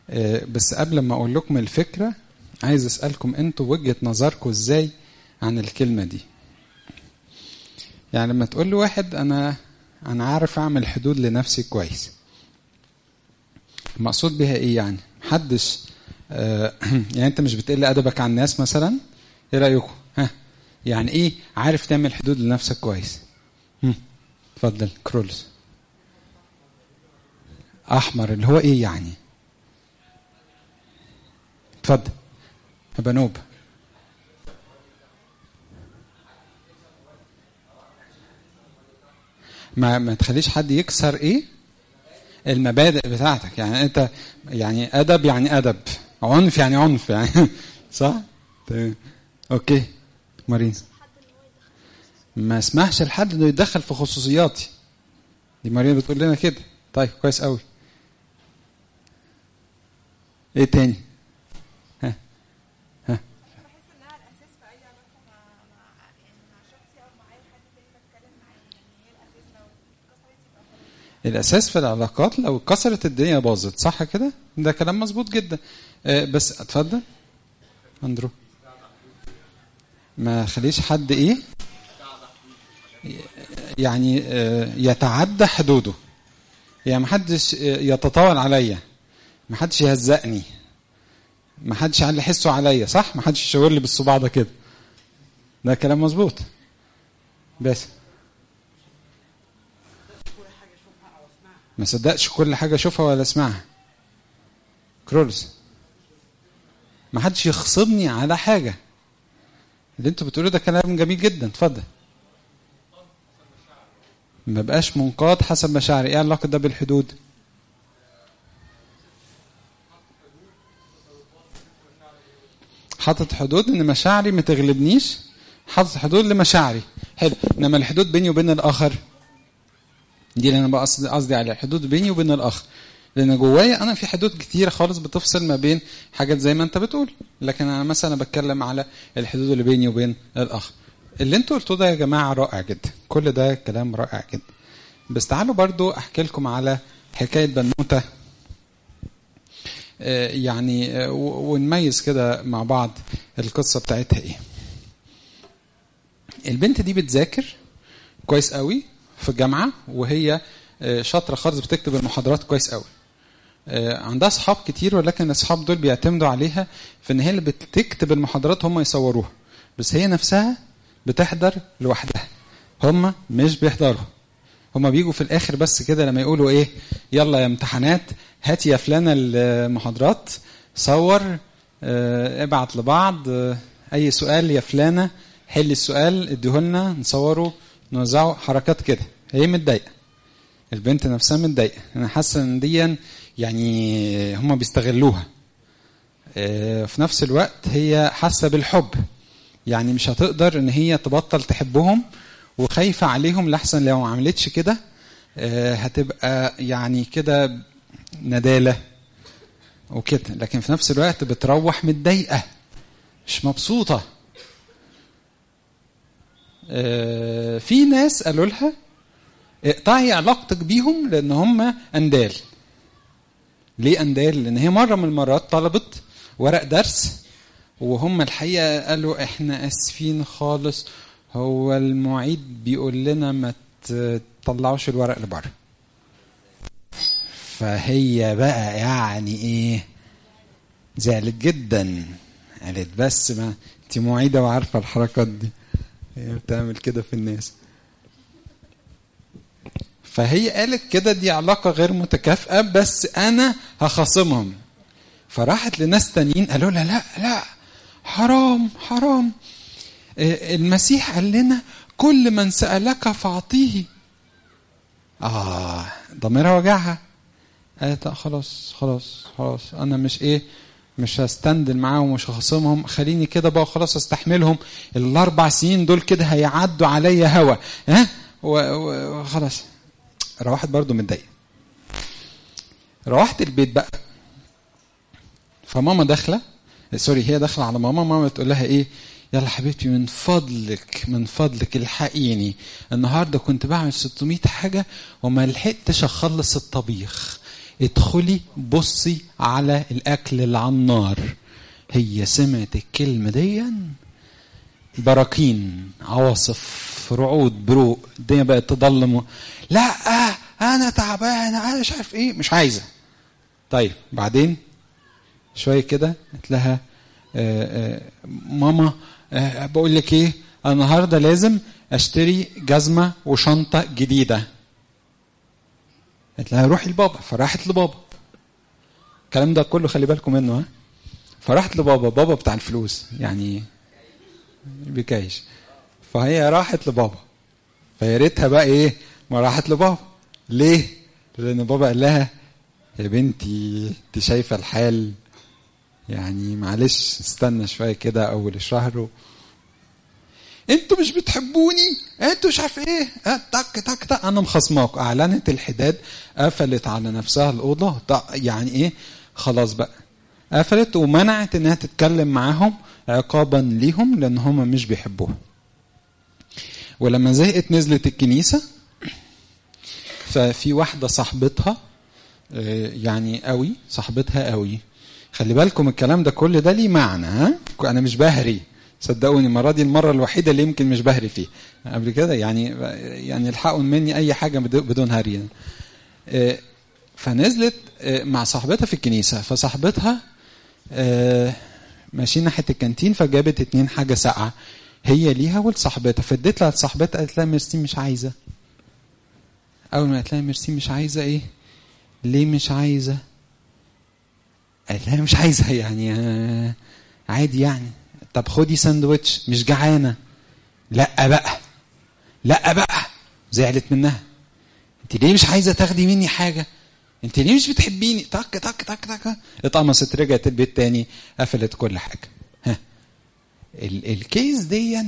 آه، بس قبل ما اقول لكم الفكره عايز اسالكم انتوا وجهه نظركم ازاي عن الكلمه دي يعني لما تقول لي واحد انا انا عارف اعمل حدود لنفسي كويس المقصود بها ايه يعني محدش آه يعني انت مش بتقل ادبك عن الناس مثلا ايه رايكم ها يعني ايه عارف تعمل حدود لنفسك كويس هم، اتفضل كرولز احمر اللي هو ايه يعني اتفضل يا بنوب ما ما تخليش حد يكسر ايه المبادئ بتاعتك يعني انت يعني ادب يعني ادب عنف يعني عنف يعني صح تمام اوكي مارين ما اسمحش لحد انه يتدخل في خصوصياتي دي مارين بتقول لنا كده طيب كويس قوي ايه تاني ها ها بحس انها الاساس في اي علاقه مع مع يعني مع شخصي او مع اي حد تاني بتكلم معاه يعني هي الاساس لو اتكسرت يبقى خلاص الاساس في العلاقات لو اتكسرت الدنيا باظت صح كده ده كلام مظبوط جدا آه، بس اتفضل اندرو ما خليش حد ايه يعني آه، يتعدى حدوده يعني ما حدش يتطاول عليا ما حدش يهزقني ما حدش يعلي حسه عليا صح ما حدش يشاور لي بالصباع ده كده ده كلام مظبوط بس ما صدقش كل حاجه اشوفها ولا اسمعها كرولز ما حدش يخصبني على حاجه اللي انتوا بتقولوه ده كلام جميل جدا اتفضل ما بقاش منقاد حسب مشاعري ايه علاقه ده بالحدود حاطط حدود ان مشاعري ما تغلبنيش حاطط حدود لمشاعري حلو انما الحدود بيني وبين الاخر دي اللي انا بقى قصدي قصدي عليها الحدود بيني وبين الاخر لان جوايا انا في حدود كتيره خالص بتفصل ما بين حاجات زي ما انت بتقول لكن انا مثلا بتكلم على الحدود اللي بيني وبين الاخر اللي انتوا قلتوه ده يا جماعه رائع جدا كل ده كلام رائع جدا بس تعالوا برضو احكي لكم على حكايه بنوته آه، يعني آه، و- ونميز كده مع بعض القصه بتاعتها ايه البنت دي بتذاكر كويس قوي في الجامعه وهي آه، شاطره خالص بتكتب المحاضرات كويس قوي آه، عندها اصحاب كتير ولكن الاصحاب دول بيعتمدوا عليها في ان هي اللي بتكتب المحاضرات هم يصوروها بس هي نفسها بتحضر لوحدها هم مش بيحضروا هم بيجوا في الاخر بس كده لما يقولوا ايه يلا يا امتحانات هات يا فلانه المحاضرات صور آه، ابعت لبعض آه، اي سؤال يا فلانه حل السؤال اديهولنا نصوره نوزعه حركات كده هي متضايقه البنت نفسها متضايقه انا حاسه ان دي يعني هم بيستغلوها آه، في نفس الوقت هي حاسه بالحب يعني مش هتقدر ان هي تبطل تحبهم وخايفه عليهم لحسن لو ما عملتش كده آه، هتبقى يعني كده نداله وكده لكن في نفس الوقت بتروح متضايقه مش مبسوطه آه، في ناس قالوا لها اقطعي علاقتك بيهم لان هم اندال ليه اندال لان هي مره من المرات طلبت ورق درس وهم الحقيقه قالوا احنا اسفين خالص هو المعيد بيقول لنا ما تطلعوش الورق لبره فهي بقى يعني ايه زعلت جدا قالت بس ما انت معيده وعارفه الحركات دي هي بتعمل كده في الناس فهي قالت كده دي علاقة غير متكافئة بس أنا هخاصمهم فراحت لناس تانيين قالوا لها لا لا حرام حرام آه، المسيح قال لنا كل من سألك فأعطيه آه ضميرها وجعها قالت لا خلاص خلاص خلاص أنا مش إيه مش هستندل معاهم ومش هخصمهم خليني كده بقى خلاص استحملهم الاربع سنين دول كده هيعدوا عليا هوا ها و- و- وخلاص روحت برضو متضايقه روحت البيت بقى فماما داخله سوري هي داخله على ماما ماما تقول لها ايه يلا حبيبتي من فضلك من فضلك الحقيني النهارده كنت بعمل 600 حاجه وما لحقتش اخلص الطبيخ ادخلي بصي على الاكل اللي على النار هي سمعت الكلمه دي براكين عواصف رعود بروق الدنيا بقت تضلم لا انا تعبان انا مش عارف ايه مش عايزه طيب بعدين شويه كده قلت لها آآ آآ ماما آآ بقول لك ايه النهارده لازم اشتري جزمه وشنطه جديده قالت لها روحي لبابا فراحت لبابا الكلام ده كله خلي بالكم منه ها فراحت لبابا بابا بتاع الفلوس يعني بكايش فهي راحت لبابا فيا ريتها بقى ايه ما راحت لبابا ليه لان بابا قال لها يا بنتي انت شايفه الحال يعني معلش استنى شويه كده اول الشهر و... انتوا مش بتحبوني انتوا مش عارف ايه اه تك تك تك انا مخصماك اعلنت الحداد قفلت على نفسها الاوضه يعني ايه خلاص بقى قفلت ومنعت انها تتكلم معاهم عقابا ليهم لان هم مش بيحبوها ولما زهقت نزلت الكنيسه ففي واحده صاحبتها يعني قوي صاحبتها قوي خلي بالكم الكلام ده كل ده ليه معنى ها انا مش بهري صدقوني المره دي المره الوحيده اللي يمكن مش بهري فيه قبل كده يعني يعني الحقوا مني اي حاجه بدون هري فنزلت مع صاحبتها في الكنيسه فصاحبتها ماشيين ناحيه الكانتين فجابت اتنين حاجه ساقعه هي ليها ولصاحبتها فاديت لها لصاحبتها قالت لها ميرسي مش عايزه اول ما قالت لها ميرسي مش عايزه ايه ليه مش عايزه قالت لها مش عايزه يعني آه عادي يعني طب خدي ساندوتش مش جعانه لا بقى لا بقى زعلت منها انت ليه مش عايزه تاخدي مني حاجه انت ليه مش بتحبيني تك تك تك تك اتقمصت رجعت البيت تاني قفلت كل حاجه ها الكيس دي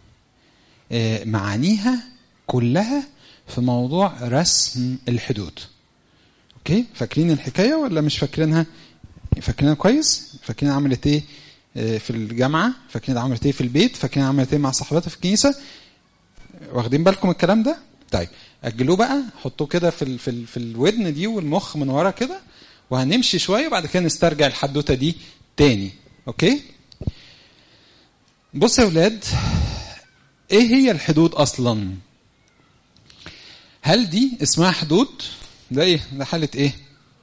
معانيها كلها في موضوع رسم الحدود اوكي فاكرين الحكايه ولا مش فاكرينها فاكرينها كويس فاكرين عملت ايه في الجامعه فاكرين عملت ايه في البيت فاكرين عملت ايه مع صاحبتها في الكنيسه واخدين بالكم الكلام ده طيب اجلوه بقى حطوه كده في ال في, ال في الودن دي والمخ من ورا كده وهنمشي شويه وبعد كده نسترجع الحدوته دي تاني اوكي بص يا ولاد ايه هي الحدود اصلا هل دي اسمها حدود ده ايه ده حاله ايه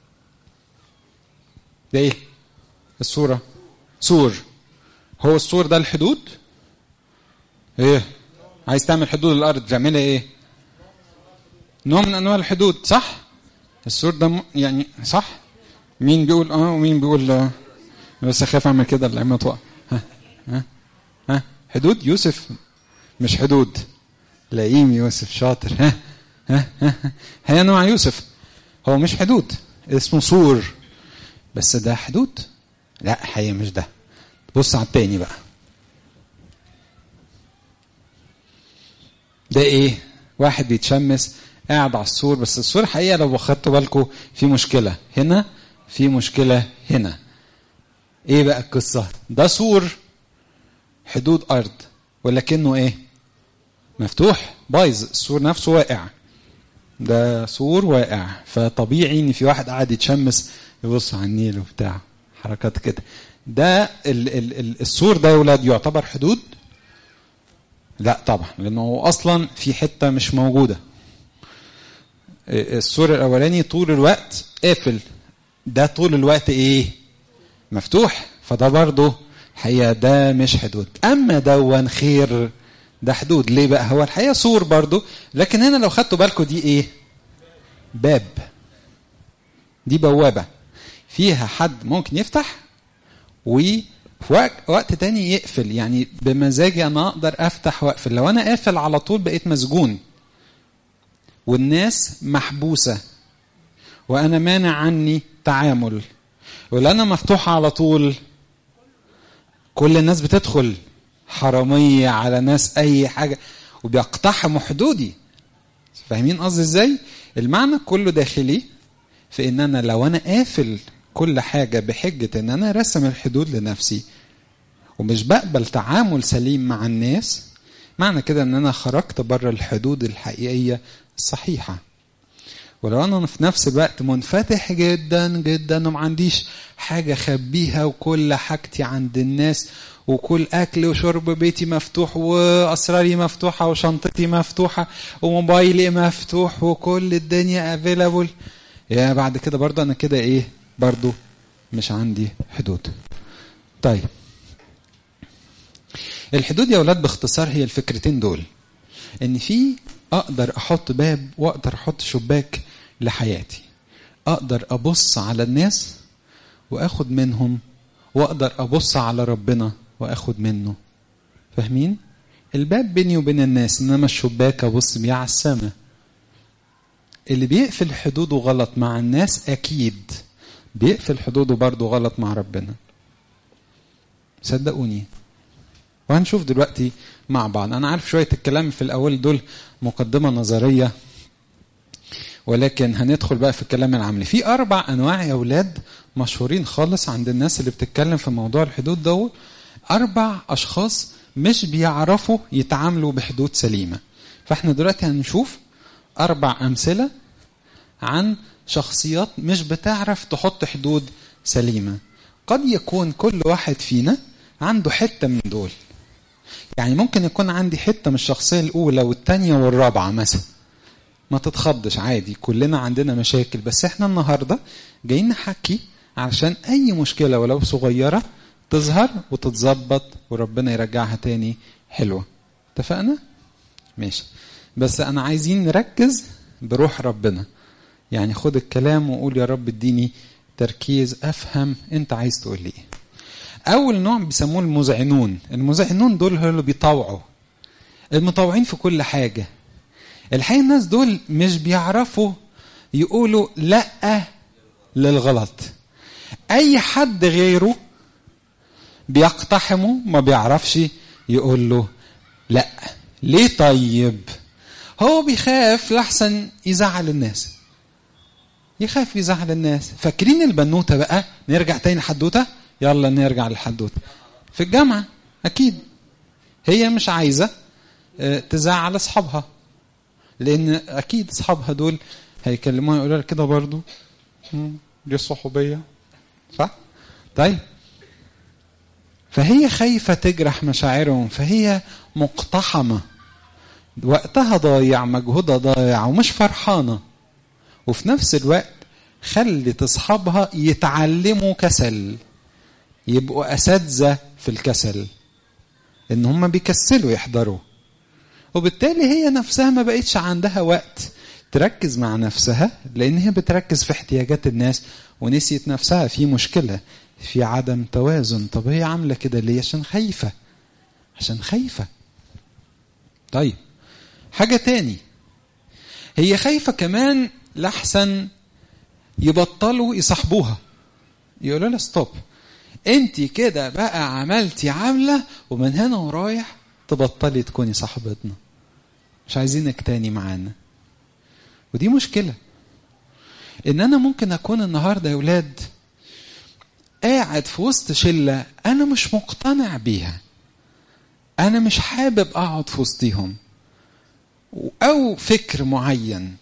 ده ايه الصوره سور هو السور ده الحدود ايه عايز تعمل حدود الارض تعملها ايه نوع من انواع الحدود صح السور ده م... يعني صح مين بيقول اه ومين بيقول آه. بس اخاف اعمل كده اللعيبه تقع ها ها ها حدود يوسف مش حدود لئيم يوسف شاطر ها ها ها هي نوع يوسف هو مش حدود اسمه سور بس ده حدود لا حقيقة مش ده بص على التاني بقى ده ايه واحد بيتشمس قاعد على السور بس السور حقيقة لو خدتوا بالكم في مشكلة هنا في مشكلة هنا ايه بقى القصة ده سور حدود ارض ولكنه ايه مفتوح بايظ السور نفسه واقع ده سور واقع فطبيعي ان في واحد قاعد يتشمس يبص على النيل وبتاع حركات كده ده ال ال ال السور ده يا ولاد يعتبر حدود لا طبعا لانه هو اصلا في حته مش موجوده السور الاولاني طول الوقت قافل ده طول الوقت ايه مفتوح فده برضه الحقيقه ده مش حدود اما دون خير ده حدود ليه بقى هو الحقيقه سور برضه لكن هنا لو خدتوا بالكم دي ايه باب دي بوابه فيها حد ممكن يفتح وفي وقت, وقت تاني يقفل يعني بمزاجي انا اقدر افتح واقفل لو انا قافل على طول بقيت مسجون والناس محبوسه وانا مانع عني تعامل ولا انا مفتوحه على طول كل الناس بتدخل حراميه على ناس اي حاجه وبيقتحموا حدودي فاهمين قصدي ازاي المعنى كله داخلي في ان انا لو انا قافل كل حاجه بحجه ان انا رسم الحدود لنفسي ومش بقبل تعامل سليم مع الناس معنى كده ان انا خرجت بره الحدود الحقيقيه الصحيحه ولو انا في نفس الوقت منفتح جدا جدا وما عنديش حاجه اخبيها وكل حاجتي عند الناس وكل اكل وشرب بيتي مفتوح واسراري مفتوحه وشنطتي مفتوحه وموبايلي مفتوح وكل الدنيا افيلابل يا بعد كده برضه انا كده ايه برضه مش عندي حدود طيب الحدود يا اولاد باختصار هي الفكرتين دول ان في اقدر احط باب واقدر احط شباك لحياتي اقدر ابص على الناس واخد منهم واقدر ابص على ربنا واخد منه فاهمين الباب بيني وبين الناس انما الشباك ابص بيه على السماء اللي بيقفل حدوده غلط مع الناس اكيد بيقفل حدوده برضه غلط مع ربنا صدقوني وهنشوف دلوقتي مع بعض انا عارف شويه الكلام في الاول دول مقدمه نظريه ولكن هندخل بقى في الكلام العملي في اربع انواع يا اولاد مشهورين خالص عند الناس اللي بتتكلم في موضوع الحدود دول اربع اشخاص مش بيعرفوا يتعاملوا بحدود سليمه فاحنا دلوقتي هنشوف اربع امثله عن شخصيات مش بتعرف تحط حدود سليمه قد يكون كل واحد فينا عنده حته من دول يعني ممكن يكون عندي حته من الشخصيه الاولى والثانيه والرابعه مثلا ما تتخضش عادي كلنا عندنا مشاكل بس احنا النهارده جايين نحكي علشان اي مشكله ولو صغيره تظهر وتتظبط وربنا يرجعها تاني حلوه اتفقنا ماشي بس انا عايزين نركز بروح ربنا يعني خد الكلام وقول يا رب اديني تركيز افهم انت عايز تقول لي ايه اول نوع بيسموه المذعنون المذعنون دول هو اللي بيطوعوا المطوعين في كل حاجه الحقيقه الناس دول مش بيعرفوا يقولوا لا للغلط اي حد غيره بيقتحمه ما بيعرفش يقول له لا ليه طيب هو بيخاف لحسن يزعل الناس يخاف يزعل الناس فاكرين البنوته بقى نرجع تاني لحدوته يلا نرجع للحدوته في الجامعه اكيد هي مش عايزه تزعل اصحابها لان اكيد اصحابها دول هيكلموها يقولوا لها كده برضو دي الصحوبيه صح طيب فهي خايفه تجرح مشاعرهم فهي مقتحمه وقتها ضايع مجهودها ضايع ومش فرحانه وفي نفس الوقت خلت اصحابها يتعلموا كسل يبقوا اساتذه في الكسل ان هم بيكسلوا يحضروا وبالتالي هي نفسها ما بقتش عندها وقت تركز مع نفسها لان هي بتركز في احتياجات الناس ونسيت نفسها في مشكله في عدم توازن طب هي عامله كده ليه عشان خايفه عشان خايفه طيب حاجه تاني هي خايفه كمان لحسن يبطلوا يصاحبوها يقولوا لها ستوب انت كده بقى عملتي عامله ومن هنا ورايح تبطلي تكوني صاحبتنا مش عايزينك تاني معانا ودي مشكله ان انا ممكن اكون النهارده يا ولاد قاعد في وسط شله انا مش مقتنع بيها انا مش حابب اقعد في وسطيهم او فكر معين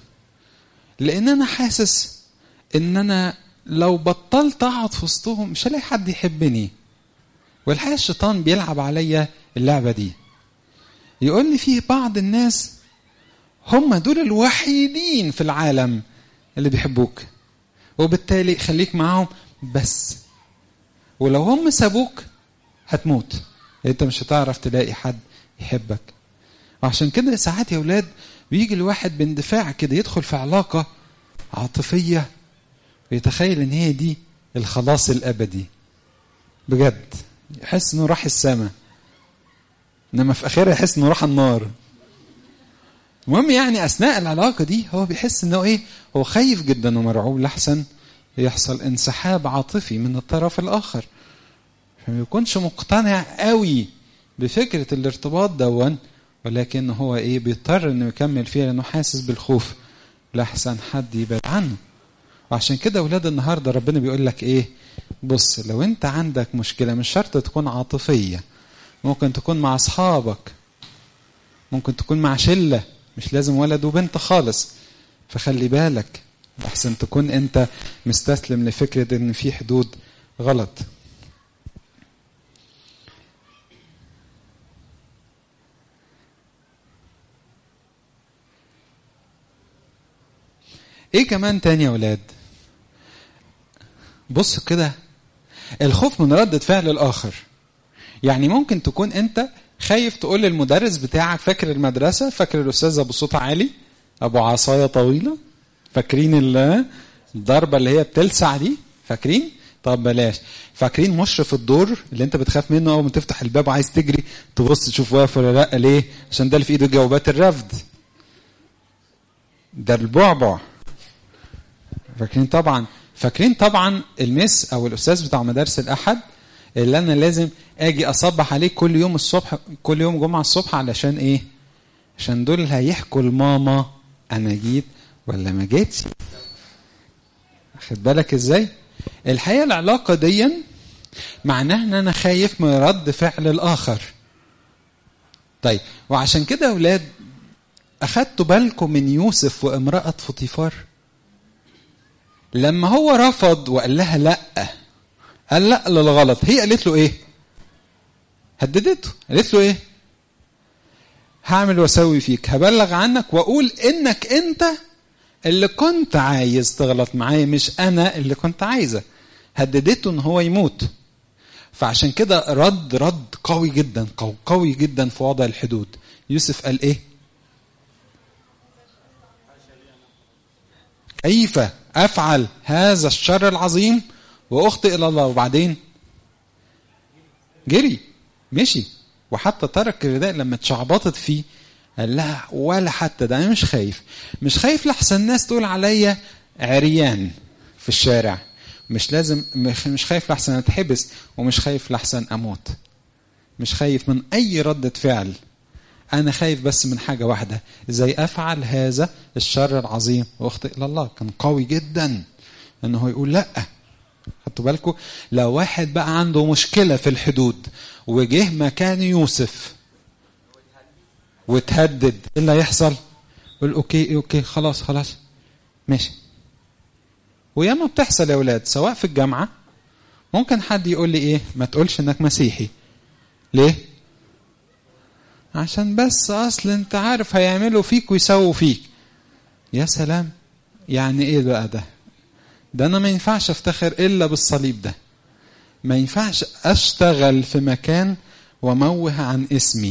لان انا حاسس ان انا لو بطلت اقعد في وسطهم مش هلاقي حد يحبني والحقيقه الشيطان بيلعب عليا اللعبه دي يقول لي في بعض الناس هم دول الوحيدين في العالم اللي بيحبوك وبالتالي خليك معاهم بس ولو هم سابوك هتموت انت مش هتعرف تلاقي حد يحبك وعشان كده ساعات يا اولاد بيجي الواحد باندفاع كده يدخل في علاقه عاطفيه ويتخيل ان هي دي الخلاص الابدي بجد يحس انه راح السماء انما في اخرها يحس انه راح النار المهم يعني اثناء العلاقه دي هو بيحس انه ايه هو خايف جدا ومرعوب لحسن يحصل انسحاب عاطفي من الطرف الاخر فما يكونش مقتنع قوي بفكره الارتباط دون ولكن هو ايه بيضطر انه يكمل فيها لانه حاسس بالخوف لحسن حد يبعد عنه وعشان كده اولاد النهارده ربنا بيقول لك ايه بص لو انت عندك مشكله مش شرط تكون عاطفيه ممكن تكون مع اصحابك ممكن تكون مع شله مش لازم ولد وبنت خالص فخلي بالك احسن تكون انت مستسلم لفكره ان في حدود غلط ايه كمان تاني يا ولاد بص كده الخوف من ردة فعل الآخر يعني ممكن تكون أنت خايف تقول للمدرس بتاعك فاكر المدرسة فاكر الأستاذ أبو صوت عالي أبو عصاية طويلة فاكرين ال- الضربة اللي هي بتلسع دي فاكرين طب بلاش فاكرين مشرف الدور اللي انت بتخاف منه اول ما تفتح الباب وعايز تجري تبص تشوف واقف ولا لا ليه عشان ده اللي في ايده جوابات الرفض ده البعبع فاكرين طبعا فاكرين طبعا المس او الاستاذ بتاع مدارس الاحد اللي انا لازم اجي اصبح عليه كل يوم الصبح كل يوم جمعه الصبح علشان ايه عشان دول هيحكوا لماما انا جيت ولا ما جيتش خد بالك ازاي الحقيقه العلاقه دي معناها ان انا خايف من رد فعل الاخر طيب وعشان كده يا اولاد اخدتوا بالكم من يوسف وامراه فطيفار لما هو رفض وقال لها لا قال لا للغلط هي قالت له ايه هددته قالت له ايه هعمل واسوي فيك هبلغ عنك واقول انك انت اللي كنت عايز تغلط معايا مش انا اللي كنت عايزه هددته ان هو يموت فعشان كده رد رد قوي جدا قوي, قوي جدا في وضع الحدود يوسف قال ايه كيف افعل هذا الشر العظيم واخطئ الى الله وبعدين جري مشي وحتى ترك الرداء لما اتشعبطت فيه قال لها ولا حتى ده انا مش خايف مش خايف لحسن الناس تقول عليا عريان في الشارع مش لازم مش مش خايف لحسن اتحبس ومش خايف لحسن اموت مش خايف من اي ردة فعل انا خايف بس من حاجه واحده ازاي افعل هذا الشر العظيم واخطئ الى الله كان قوي جدا انه يقول لا خدتوا بالكم لو واحد بقى عنده مشكله في الحدود وجه مكان يوسف وتهدد ايه اللي هيحصل يقول اوكي اوكي خلاص خلاص ماشي وياما بتحصل يا اولاد سواء في الجامعه ممكن حد يقول لي ايه ما تقولش انك مسيحي ليه عشان بس اصل انت عارف هيعملوا فيك ويسووا فيك يا سلام يعني ايه بقى ده ده انا ما ينفعش افتخر الا بالصليب ده ما ينفعش اشتغل في مكان وموه عن اسمي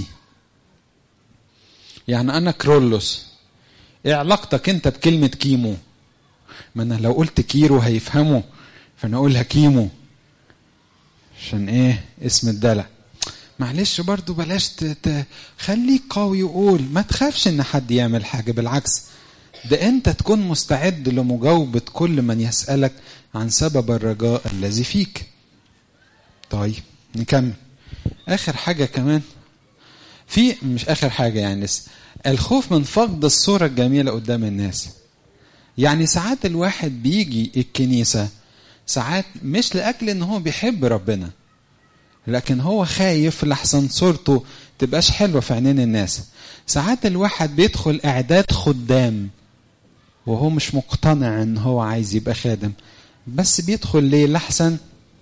يعني انا كرولوس ايه علاقتك انت بكلمة كيمو ما انا لو قلت كيرو هيفهموا فانا اقولها كيمو عشان ايه اسم الدلع معلش برضو بلاش ت... خليك قوي وقول ما تخافش ان حد يعمل حاجة بالعكس ده انت تكون مستعد لمجاوبة كل من يسألك عن سبب الرجاء الذي فيك طيب نكمل اخر حاجة كمان في مش اخر حاجة يعني لسه الخوف من فقد الصورة الجميلة قدام الناس يعني ساعات الواحد بيجي الكنيسة ساعات مش لأجل ان هو بيحب ربنا لكن هو خايف لحسن صورته تبقاش حلوة في عينين الناس ساعات الواحد بيدخل اعداد خدام وهو مش مقتنع ان هو عايز يبقى خادم بس بيدخل ليه لحسن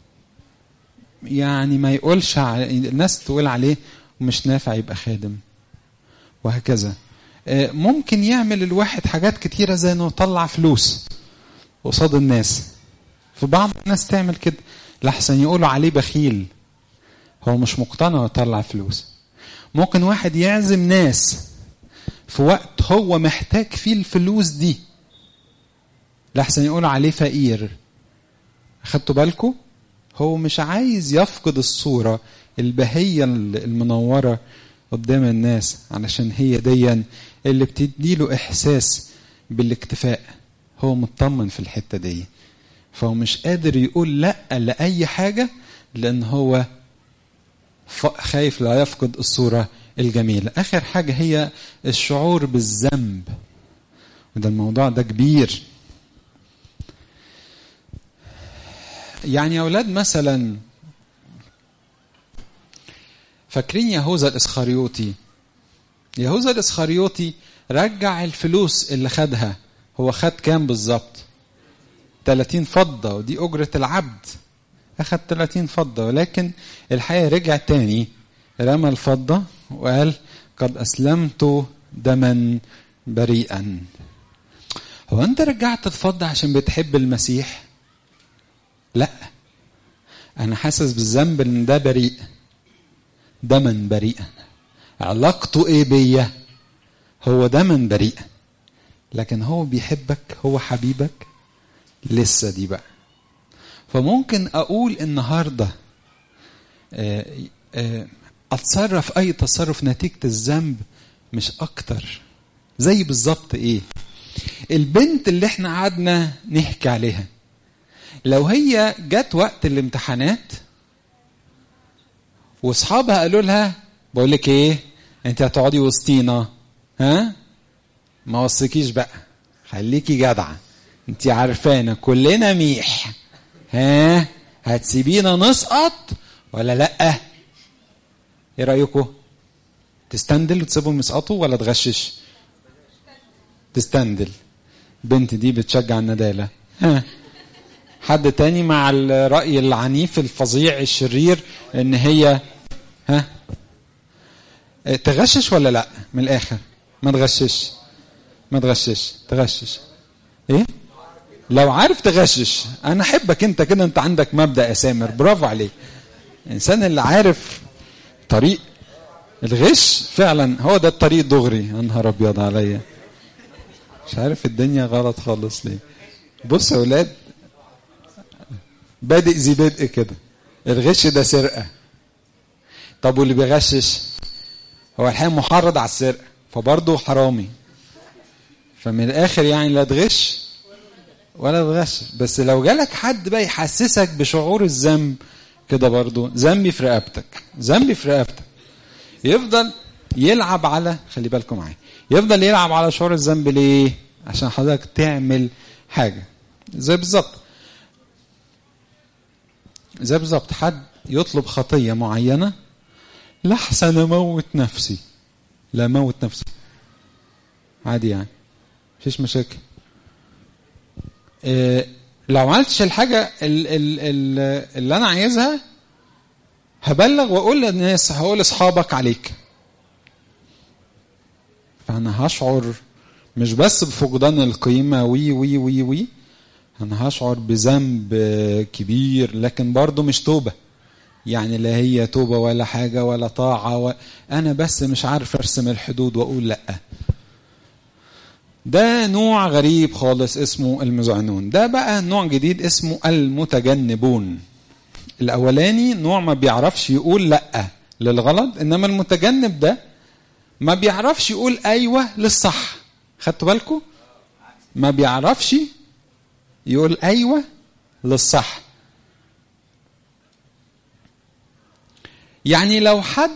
يعني ما يقولش الناس تقول عليه مش نافع يبقى خادم وهكذا ممكن يعمل الواحد حاجات كتيرة زي انه يطلع فلوس قصاد الناس في بعض الناس تعمل كده لحسن يقولوا عليه بخيل هو مش مقتنع يطلع فلوس ممكن واحد يعزم ناس في وقت هو محتاج فيه الفلوس دي لحسن يقولوا عليه فقير خدتوا بالكم هو مش عايز يفقد الصورة البهية المنورة قدام الناس علشان هي ديا اللي بتدي له إحساس بالاكتفاء هو مطمن في الحتة دي فهو مش قادر يقول لا لأي حاجة لأن هو خايف لا يفقد الصورة الجميلة آخر حاجة هي الشعور بالذنب وده الموضوع ده كبير يعني يا أولاد مثلا فاكرين يهوذا الإسخريوطي يهوذا الإسخريوطي رجع الفلوس اللي خدها هو خد كام بالظبط 30 فضة ودي أجرة العبد أخد 30 فضة ولكن الحقيقة رجع تاني رمى الفضة وقال قد أسلمت دما بريئا هو أنت رجعت الفضة عشان بتحب المسيح لا أنا حاسس بالذنب إن ده بريء دما بريئا علاقته إيه بيا هو دما بريئا لكن هو بيحبك هو حبيبك لسه دي بقى فممكن اقول النهارده آه، آه، اتصرف اي تصرف نتيجه الذنب مش اكتر زي بالظبط ايه البنت اللي احنا قعدنا نحكي عليها لو هي جت وقت الامتحانات واصحابها قالوا لها بقول لك ايه انت هتقعدي وسطينا ها ما وصيكيش بقى خليكي جدعه انت عارفانا كلنا ميح ها هتسيبينا نسقط ولا لا ايه رايكم تستندل وتسيبهم يسقطوا ولا تغشش تستندل بنت دي بتشجع الندالة ها حد تاني مع الرأي العنيف الفظيع الشرير ان هي ها اه، تغشش ولا لا من الاخر ما تغشش ما تغشش تغشش ايه لو عارف تغشش انا احبك انت كده انت عندك مبدا يا سامر برافو عليك الانسان اللي عارف طريق الغش فعلا هو ده الطريق دغري يا نهار ابيض عليا مش عارف الدنيا غلط خالص ليه بص يا ولاد بادئ ذي بدء كده الغش ده سرقه طب واللي بيغشش هو الحقيقه محرض على السرقه فبرضه حرامي فمن الاخر يعني لا تغش ولا تغش بس لو جالك حد بقى يحسسك بشعور الذنب كده برضو ذنبي في رقبتك ذنبي في رقبتك يفضل يلعب على خلي بالكم معايا يفضل يلعب على شعور الذنب ليه عشان حضرتك تعمل حاجه زي بالظبط زي بالظبط حد يطلب خطيه معينه لحسن اموت نفسي لا موت نفسي عادي يعني مفيش مشاكل إيه لو عملتش الحاجة ال ال ال اللي أنا عايزها هبلغ وأقول للناس هقول لأصحابك عليك فأنا هشعر مش بس بفقدان القيمة وي وي وي وي أنا هشعر بذنب كبير لكن برضه مش توبة يعني لا هي توبة ولا حاجة ولا طاعة و... أنا بس مش عارف أرسم الحدود وأقول لأ ده نوع غريب خالص اسمه المذعنون ده بقى نوع جديد اسمه المتجنبون الاولاني نوع ما بيعرفش يقول لا للغلط انما المتجنب ده ما بيعرفش يقول ايوه للصح خدتوا بالكم ما بيعرفش يقول ايوه للصح يعني لو حد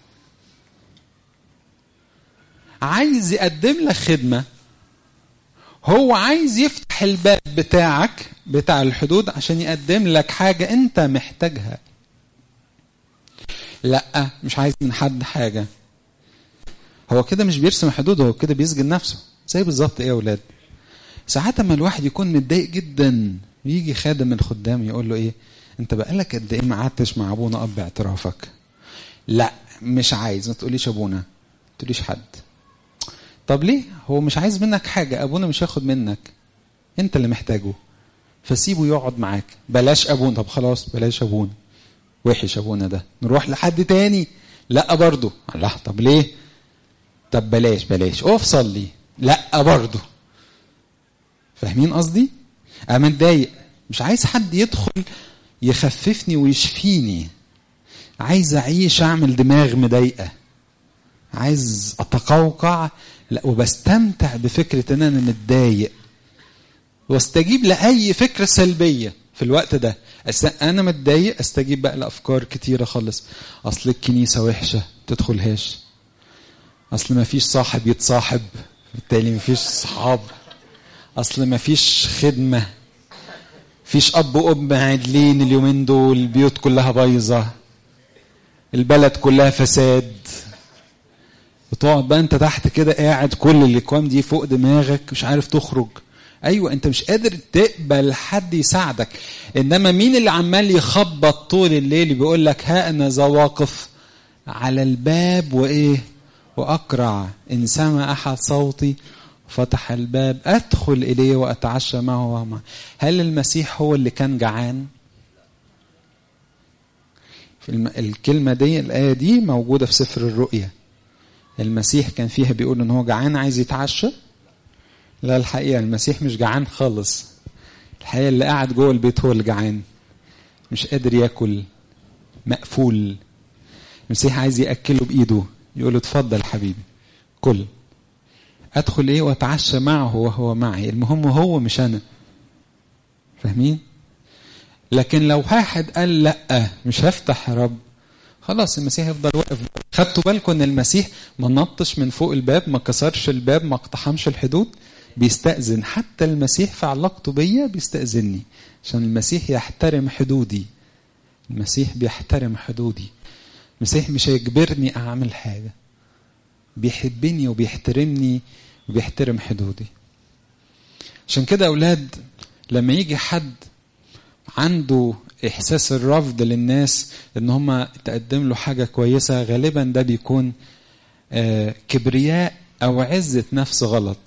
عايز يقدم لك خدمه هو عايز يفتح الباب بتاعك بتاع الحدود عشان يقدم لك حاجة انت محتاجها لا مش عايز من حد حاجة هو كده مش بيرسم حدود هو كده بيسجن نفسه زي بالظبط ايه يا اولاد ساعات ما الواحد يكون متضايق جدا يجي خادم الخدام يقول له ايه انت بقالك قد ايه ما قعدتش مع ابونا اب اعترافك لا مش عايز ما تقوليش ابونا ما تقوليش حد طب ليه هو مش عايز منك حاجة أبونا مش هياخد منك أنت اللي محتاجه فسيبه يقعد معاك بلاش أبونا طب خلاص بلاش أبونا وحش أبونا ده نروح لحد تاني لا برضه الله طب ليه طب بلاش بلاش اقف صلي لا برضه فاهمين قصدي انا متضايق مش عايز حد يدخل يخففني ويشفيني عايز اعيش اعمل دماغ مضايقه عايز اتقوقع لا وبستمتع بفكرة ان انا متضايق واستجيب لاي فكرة سلبية في الوقت ده انا متضايق استجيب بقى لافكار كتيرة خالص اصل الكنيسة وحشة تدخلهاش اصل ما فيش صاحب يتصاحب بالتالي ما فيش صحاب اصل ما فيش خدمة فيش اب وام عادلين اليومين دول البيوت كلها بايظة البلد كلها فساد وتقعد بقى انت تحت كده قاعد كل الاكوام دي فوق دماغك مش عارف تخرج ايوه انت مش قادر تقبل حد يساعدك انما مين اللي عمال يخبط طول الليل بيقول لك ها انا ذا واقف على الباب وايه واقرع ان سمع احد صوتي فتح الباب ادخل اليه واتعشى معه ومعه هل المسيح هو اللي كان جعان في الم... الكلمه دي الايه دي موجوده في سفر الرؤيا المسيح كان فيها بيقول ان هو جعان عايز يتعشى لا الحقيقه المسيح مش جعان خالص الحقيقه اللي قاعد جوه البيت هو اللي جعان مش قادر ياكل مقفول المسيح عايز ياكله بايده يقول له اتفضل حبيبي كل ادخل ايه واتعشى معه وهو معي المهم هو مش انا فاهمين لكن لو واحد قال لا مش هفتح يا رب خلاص المسيح يفضل واقف خدتوا بالكم ان المسيح ما نطش من فوق الباب ما كسرش الباب ما اقتحمش الحدود بيستأذن حتى المسيح في علاقته بيا بيستأذني عشان المسيح يحترم حدودي المسيح بيحترم حدودي المسيح مش هيجبرني اعمل حاجه بيحبني وبيحترمني وبيحترم حدودي عشان كده اولاد لما يجي حد عنده احساس الرفض للناس ان هم تقدم له حاجه كويسه غالبا ده بيكون آه كبرياء او عزه نفس غلط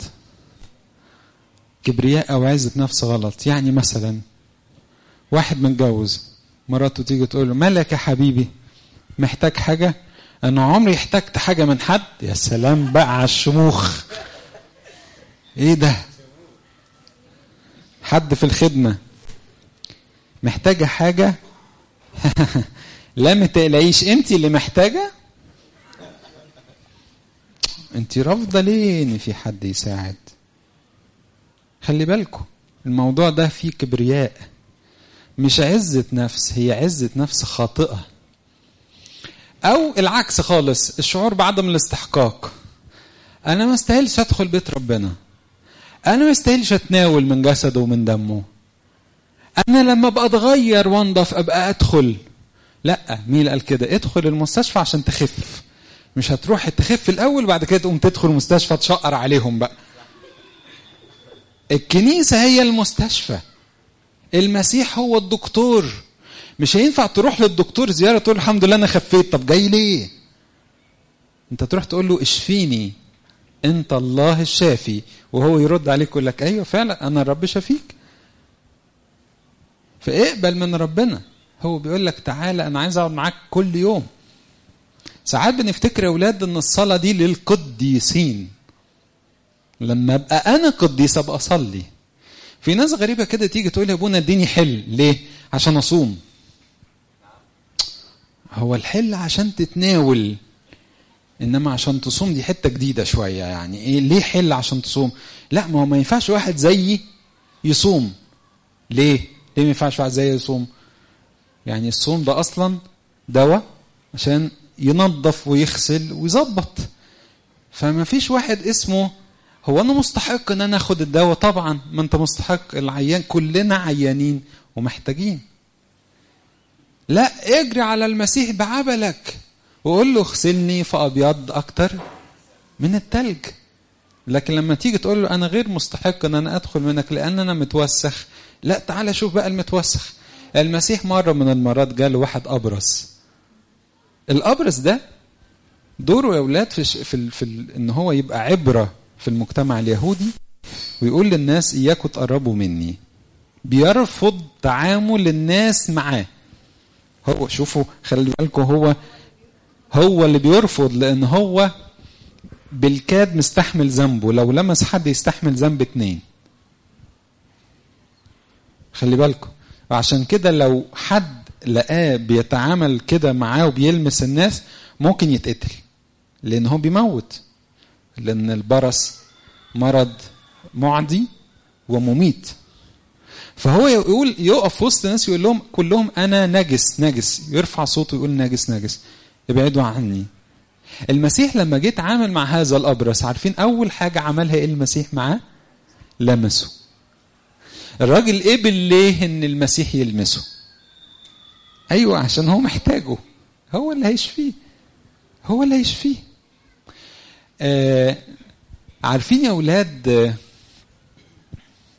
كبرياء او عزه نفس غلط يعني مثلا واحد متجوز مراته تيجي تقول له مالك يا حبيبي محتاج حاجه انا عمري احتجت حاجه من حد يا سلام بقى على الشموخ ايه ده حد في الخدمه محتاجه حاجه لا ما تقلقيش انت اللي محتاجه انت رافضه ليه ان في حد يساعد خلي بالكم الموضوع ده فيه كبرياء مش عزة نفس هي عزة نفس خاطئة أو العكس خالص الشعور بعدم الاستحقاق أنا ما استاهلش أدخل بيت ربنا أنا ما استاهلش أتناول من جسده ومن دمه أنا لما أبقى أتغير وأنضف أبقى أدخل لا مين اللي قال كده ادخل المستشفى عشان تخف مش هتروح تخف الأول بعد كده تقوم تدخل المستشفى تشقر عليهم بقى الكنيسة هي المستشفى المسيح هو الدكتور مش هينفع تروح للدكتور زيارة تقول له الحمد لله أنا خفيت طب جاي ليه أنت تروح تقول له اشفيني أنت الله الشافي وهو يرد عليك يقول لك أيوه فعلا أنا الرب شافيك فاقبل من ربنا هو بيقول لك تعالى أنا عايز أقعد معاك كل يوم ساعات بنفتكر يا أولاد إن الصلاة دي للقديسين لما ابقى انا قديس ابقى اصلي في ناس غريبه كده تيجي تقول يا ابونا اديني حل ليه عشان اصوم هو الحل عشان تتناول انما عشان تصوم دي حته جديده شويه يعني ايه ليه حل عشان تصوم لا ما هو ما ينفعش واحد زيي يصوم ليه ليه ما ينفعش واحد زيي يصوم يعني الصوم ده اصلا دواء عشان ينظف ويغسل ويظبط فما فيش واحد اسمه هو انا مستحق ان انا اخد الدواء طبعا ما انت مستحق العيان كلنا عيانين ومحتاجين لا اجري على المسيح بعبلك وقول له اغسلني فابيض اكتر من التلج لكن لما تيجي تقول له انا غير مستحق ان انا ادخل منك لان انا متوسخ لا تعالى شوف بقى المتوسخ المسيح مره من المرات جاله واحد ابرص الابرص ده دوره يا اولاد في في, في ان هو يبقى عبره في المجتمع اليهودي ويقول للناس إياكم تقربوا مني بيرفض تعامل الناس معاه هو شوفوا خلي بالكم هو هو اللي بيرفض لأن هو بالكاد مستحمل ذنبه لو لمس حد يستحمل ذنب اتنين خلي بالكم وعشان كده لو حد لقاه بيتعامل كده معاه وبيلمس الناس ممكن يتقتل لأن هو بيموت لأن البرص مرض معدي ومميت فهو يقول يقف في وسط الناس يقول لهم كلهم أنا نجس نجس يرفع صوته يقول نجس نجس ابعدوا عني المسيح لما جه اتعامل مع هذا الأبرص عارفين أول حاجة عملها إيه المسيح معاه؟ لمسه الراجل قبل ليه إن المسيح يلمسه؟ أيوه عشان هو محتاجه هو اللي هيشفيه هو اللي هيشفيه آه عارفين يا اولاد آه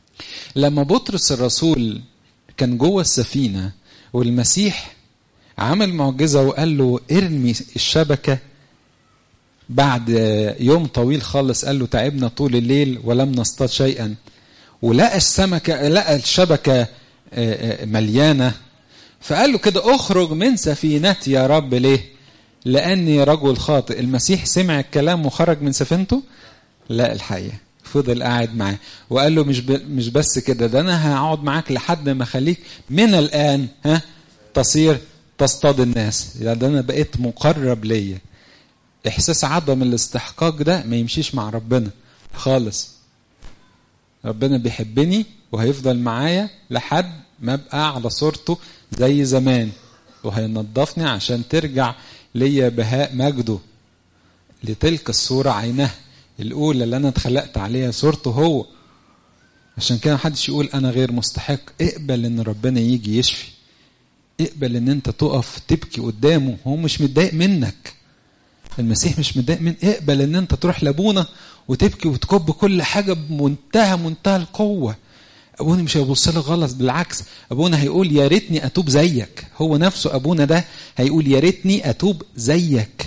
لما بطرس الرسول كان جوه السفينة والمسيح عمل معجزة وقال له ارمي الشبكة بعد يوم طويل خالص قال له تعبنا طول الليل ولم نصطاد شيئا ولقى السمكة لقى الشبكة مليانة فقال له كده اخرج من سفينتي يا رب ليه لاني رجل خاطئ المسيح سمع الكلام وخرج من سفينته لا الحقيقه فضل قاعد معاه وقال له مش ب... مش بس كده ده انا هقعد معاك لحد ما اخليك من الان ها تصير تصطاد الناس يعني ده انا بقيت مقرب ليا احساس عدم الاستحقاق ده ما يمشيش مع ربنا خالص ربنا بيحبني وهيفضل معايا لحد ما ابقى على صورته زي زمان وهينضفني عشان ترجع ليا بهاء مجده لتلك الصورة عينها الأولى اللي أنا اتخلقت عليها صورته هو عشان كده محدش يقول أنا غير مستحق اقبل إن ربنا يجي يشفي اقبل إن أنت تقف تبكي قدامه هو مش متضايق منك المسيح مش متضايق من اقبل إن أنت تروح لأبونا وتبكي وتكب كل حاجة بمنتهى منتهى القوة ابونا مش هيبص لك غلط بالعكس ابونا هيقول يا ريتني اتوب زيك هو نفسه ابونا ده هيقول يا ريتني اتوب زيك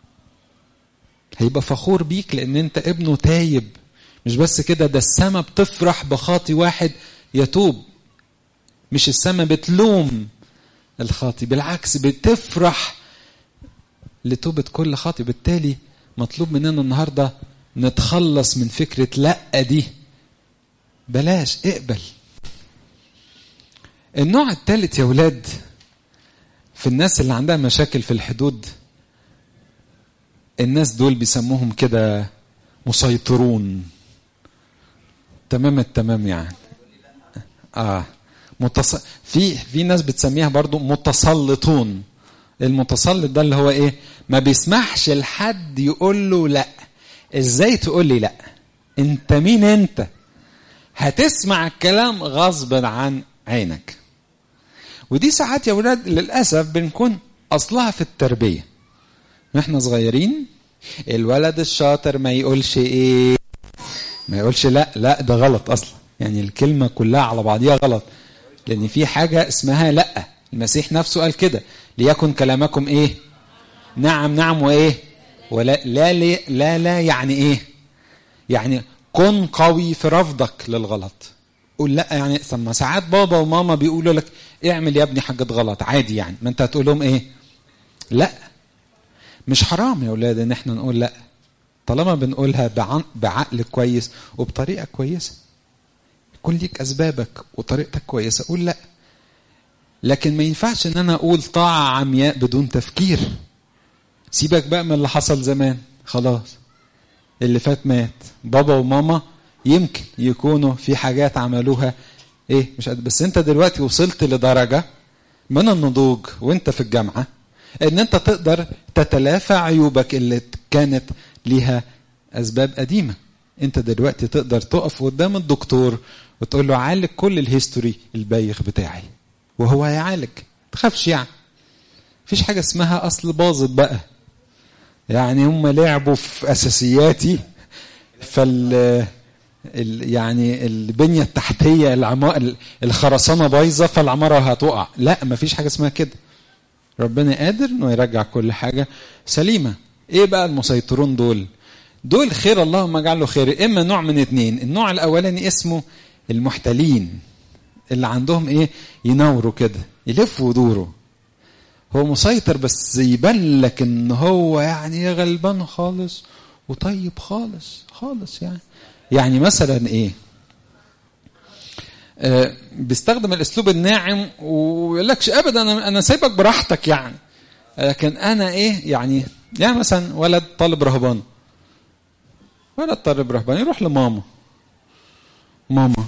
هيبقى فخور بيك لان انت ابنه تايب مش بس كده ده السما بتفرح بخاطي واحد يتوب مش السما بتلوم الخاطي بالعكس بتفرح لتوبة كل خاطي بالتالي مطلوب مننا النهارده نتخلص من فكرة لأ دي بلاش اقبل النوع الثالث يا ولاد في الناس اللي عندها مشاكل في الحدود الناس دول بيسموهم كده مسيطرون تمام التمام يعني اه متص... في في ناس بتسميها برضو متسلطون المتسلط ده اللي هو ايه ما بيسمحش لحد يقول له لا ازاي تقول لي لا انت مين انت هتسمع الكلام غصب عن عينك ودي ساعات يا ولاد للأسف بنكون أصلها في التربية واحنا صغيرين الولد الشاطر ما يقولش ايه ما يقولش لا لا ده غلط اصلا يعني الكلمة كلها على بعضيها غلط لان في حاجة اسمها لا المسيح نفسه قال كده ليكن كلامكم ايه نعم نعم وايه ولا لا لا لا, لا يعني ايه يعني كن قوي في رفضك للغلط قول لا يعني ثم ساعات بابا وماما بيقولوا لك اعمل يا ابني حاجة غلط عادي يعني ما انت هتقول لهم ايه لا مش حرام يا اولاد ان احنا نقول لا طالما بنقولها بعقل كويس وبطريقة كويسة يكون ليك اسبابك وطريقتك كويسة قول لا لكن ما ينفعش ان انا اقول طاعة عمياء بدون تفكير سيبك بقى من اللي حصل زمان خلاص اللي فات مات بابا وماما يمكن يكونوا في حاجات عملوها ايه مش قد بس انت دلوقتي وصلت لدرجة من النضوج وانت في الجامعة ان انت تقدر تتلافى عيوبك اللي كانت ليها اسباب قديمة انت دلوقتي تقدر تقف قدام الدكتور وتقول له عالج كل الهيستوري البايخ بتاعي وهو هيعالج تخافش يعني مفيش حاجة اسمها اصل باظت بقى يعني هم لعبوا في اساسياتي فال ال يعني البنيه التحتيه العما الخرسانه بايظه فالعماره هتقع لا مفيش حاجه اسمها كده ربنا قادر انه يرجع كل حاجه سليمه ايه بقى المسيطرون دول دول خير اللهم اجعله خير اما نوع من اتنين النوع الاولاني اسمه المحتلين اللي عندهم ايه ينوروا كده يلفوا ودوروا هو مسيطر بس يبان لك ان هو يعني غلبان خالص وطيب خالص خالص يعني يعني مثلا ايه آه بيستخدم الاسلوب الناعم ويقول لكش ابدا انا انا سايبك براحتك يعني لكن انا ايه يعني يعني مثلا ولد طالب رهبان ولد طالب رهبان يروح لماما ماما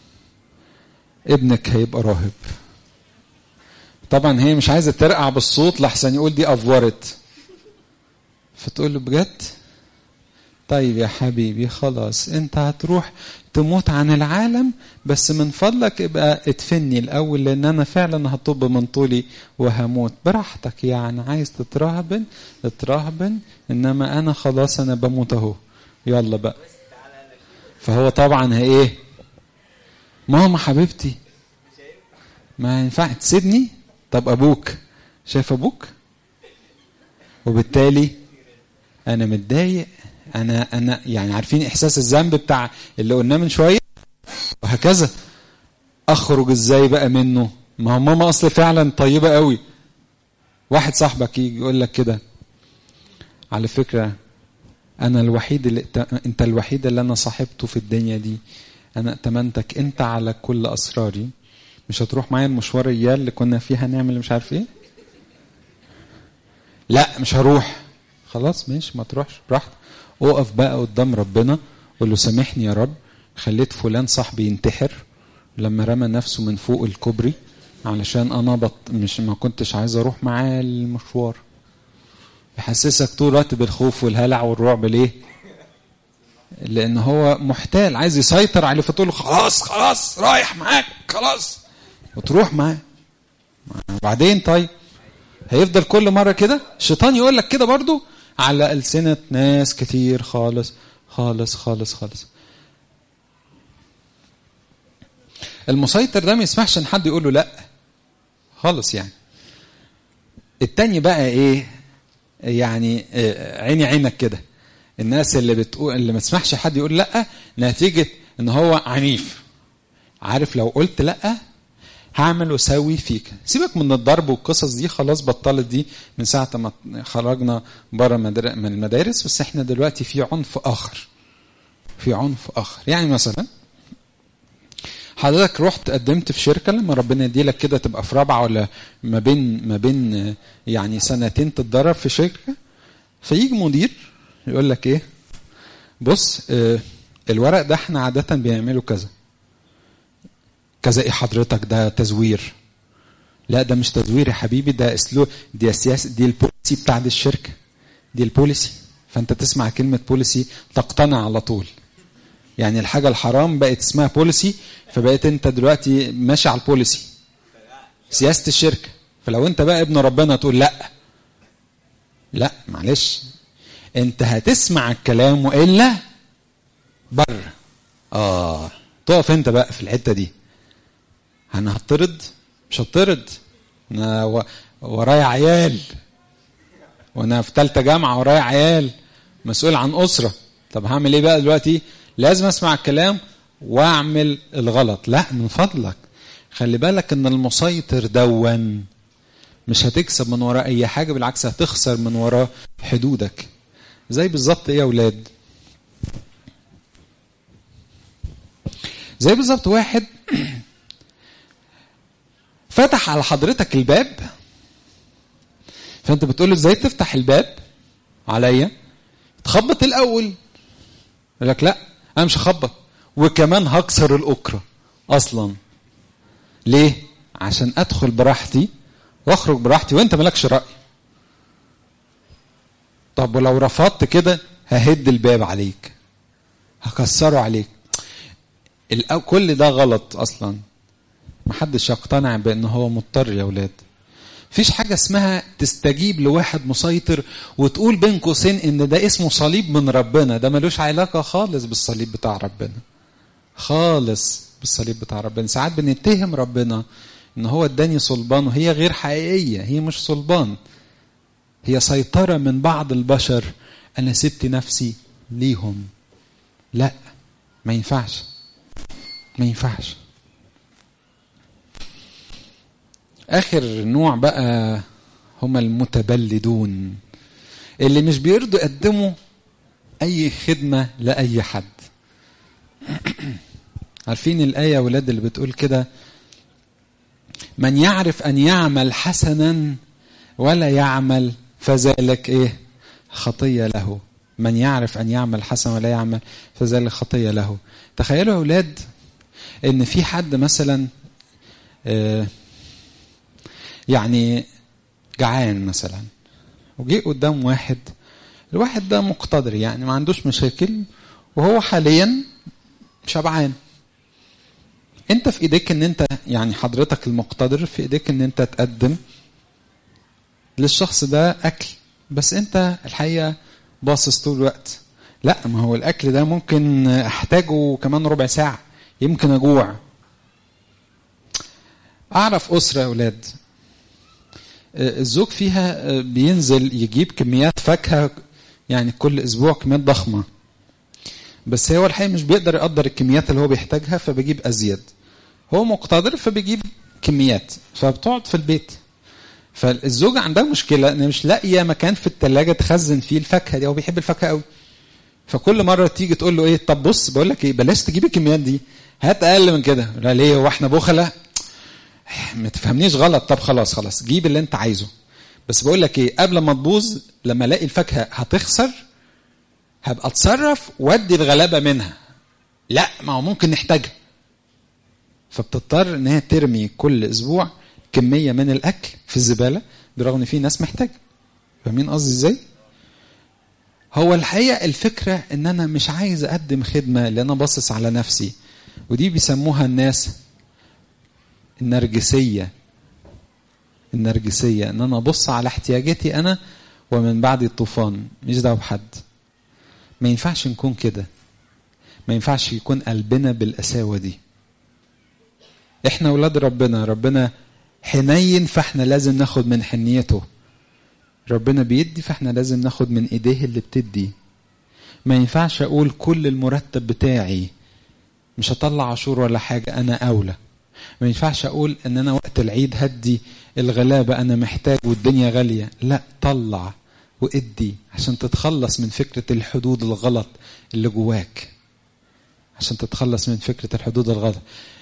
ابنك هيبقى راهب طبعا هي مش عايزه ترقع بالصوت لحسن يقول دي افورت فتقول له بجد طيب يا حبيبي خلاص انت هتروح تموت عن العالم بس من فضلك ابقى ادفني الاول لان انا فعلا هطب من طولي وهموت براحتك يعني عايز تترهبن اترهبن انما انا خلاص انا بموت اهو يلا بقى فهو طبعا ايه ماما حبيبتي ما ينفع تسيبني طب ابوك شايف ابوك وبالتالي انا متضايق انا انا يعني عارفين احساس الذنب بتاع اللي قلناه من شويه وهكذا اخرج ازاي بقى منه ما هو ماما اصل فعلا طيبه قوي واحد صاحبك يجي يقول لك كده على فكره انا الوحيد اللي انت الوحيد اللي انا صاحبته في الدنيا دي انا ائتمنتك انت على كل اسراري مش هتروح معايا المشوار اياه اللي كنا فيها نعمل مش عارف ايه لا مش هروح خلاص ماشي ما تروحش براحتك اقف بقى قدام ربنا قول له سامحني يا رب خليت فلان صاحبي ينتحر لما رمى نفسه من فوق الكوبري علشان انا بط مش ما كنتش عايز اروح معاه المشوار يحسسك طول الوقت بالخوف والهلع والرعب ليه لان هو محتال عايز يسيطر عليه فتقول له خلاص خلاص رايح معاك خلاص وتروح معاه بعدين طيب هيفضل كل مره كده الشيطان يقول لك كده برضو على ألسنة ناس كتير خالص خالص خالص خالص المسيطر ده ما يسمحش ان حد يقول له لا خالص يعني التاني بقى ايه يعني عيني عينك كده الناس اللي بتقول اللي ما تسمحش حد يقول لا نتيجه ان هو عنيف عارف لو قلت لا هعمل واسوي فيك سيبك من الضرب والقصص دي خلاص بطلت دي من ساعه ما خرجنا بره من المدارس بس احنا دلوقتي في عنف اخر في عنف اخر يعني مثلا حضرتك رحت قدمت في شركه لما ربنا يديلك كده تبقى في رابعه ولا ما بين ما بين يعني سنتين تتدرب في شركه فيجي مدير يقول لك ايه بص اه الورق ده احنا عاده بنعمله كذا كذا ايه حضرتك ده تزوير لا ده مش تزوير يا حبيبي ده اسلوب دي السياسه دي البوليسي بتاعت الشركه دي البوليسي فانت تسمع كلمه بوليسي تقتنع على طول يعني الحاجه الحرام بقت اسمها بوليسي فبقيت انت دلوقتي ماشي على البوليسي سياسه الشركه فلو انت بقى ابن ربنا تقول لا لا معلش انت هتسمع الكلام والا بره اه تقف انت بقى في الحته دي انا هطرد مش هطرد انا و... ورايا عيال وانا في ثالثه جامعه ورايا عيال مسؤول عن اسره طب هعمل ايه بقى دلوقتي لازم اسمع الكلام واعمل الغلط لا من فضلك خلي بالك ان المسيطر دون مش هتكسب من وراه اي حاجه بالعكس هتخسر من وراه حدودك زي بالظبط ايه يا اولاد زي بالظبط واحد فتح على حضرتك الباب فانت بتقول له ازاي تفتح الباب عليا تخبط الاول يقول لك لا انا مش هخبط وكمان هكسر الاكره اصلا ليه عشان ادخل براحتي واخرج براحتي وانت مالكش راي طب ولو رفضت كده ههد الباب عليك هكسره عليك كل ده غلط اصلا محدش يقتنع بان هو مضطر يا ولاد فيش حاجة اسمها تستجيب لواحد مسيطر وتقول بين قوسين ان ده اسمه صليب من ربنا ده ملوش علاقة خالص بالصليب بتاع ربنا خالص بالصليب بتاع ربنا ساعات بنتهم ربنا ان هو اداني صلبان وهي غير حقيقية هي مش صلبان هي سيطرة من بعض البشر انا سبت نفسي ليهم لا ما ينفعش ما ينفعش اخر نوع بقى هما المتبلدون اللي مش بيرضوا يقدموا اي خدمه لاي حد عارفين الايه يا ولاد اللي بتقول كده من يعرف ان يعمل حسنا ولا يعمل فذلك ايه خطيه له من يعرف ان يعمل حسنا ولا يعمل فذلك خطيه له تخيلوا يا اولاد ان في حد مثلا آه يعني جعان مثلا وجي قدام واحد الواحد ده مقتدر يعني ما عندوش مشاكل وهو حاليا شبعان انت في ايديك ان انت يعني حضرتك المقتدر في ايديك ان انت تقدم للشخص ده اكل بس انت الحقيقه باصص طول الوقت لا ما هو الاكل ده ممكن احتاجه كمان ربع ساعه يمكن اجوع اعرف اسره اولاد الزوج فيها بينزل يجيب كميات فاكهه يعني كل اسبوع كميات ضخمه بس هو الحقيقه مش بيقدر يقدر الكميات اللي هو بيحتاجها فبيجيب ازيد هو مقتدر فبيجيب كميات فبتقعد في البيت فالزوجة عندها مشكلة ان مش لاقية مكان في التلاجة تخزن فيه الفاكهة دي هو بيحب الفاكهة قوي فكل مرة تيجي تقول له ايه طب بص بقول لك ايه بلاش تجيب الكميات دي هات اقل من كده لا ليه هو احنا بخلة ما تفهمنيش غلط طب خلاص خلاص جيب اللي انت عايزه بس بقول لك ايه قبل ما تبوظ لما الاقي الفاكهة هتخسر هبقى اتصرف وادي الغلابة منها لا ما هو ممكن نحتاجها فبتضطر ان هي ترمي كل اسبوع كميه من الاكل في الزباله برغم ان في ناس محتاجه فاهمين قصدي ازاي هو الحقيقه الفكره ان انا مش عايز اقدم خدمه لان انا باصص على نفسي ودي بيسموها الناس النرجسيه النرجسيه ان انا ابص على احتياجاتي انا ومن بعد الطوفان مش دعوه بحد ما ينفعش نكون كده ما ينفعش يكون قلبنا بالقساوه دي احنا اولاد ربنا ربنا حنين فاحنا لازم ناخد من حنيته ربنا بيدي فاحنا لازم ناخد من ايديه اللي بتدي ما ينفعش اقول كل المرتب بتاعي مش هطلع عاشور ولا حاجة انا اولى ما ينفعش اقول ان انا وقت العيد هدي الغلابة انا محتاج والدنيا غالية لا طلع وادي عشان تتخلص من فكرة الحدود الغلط اللي جواك عشان تتخلص من فكرة الحدود الغلط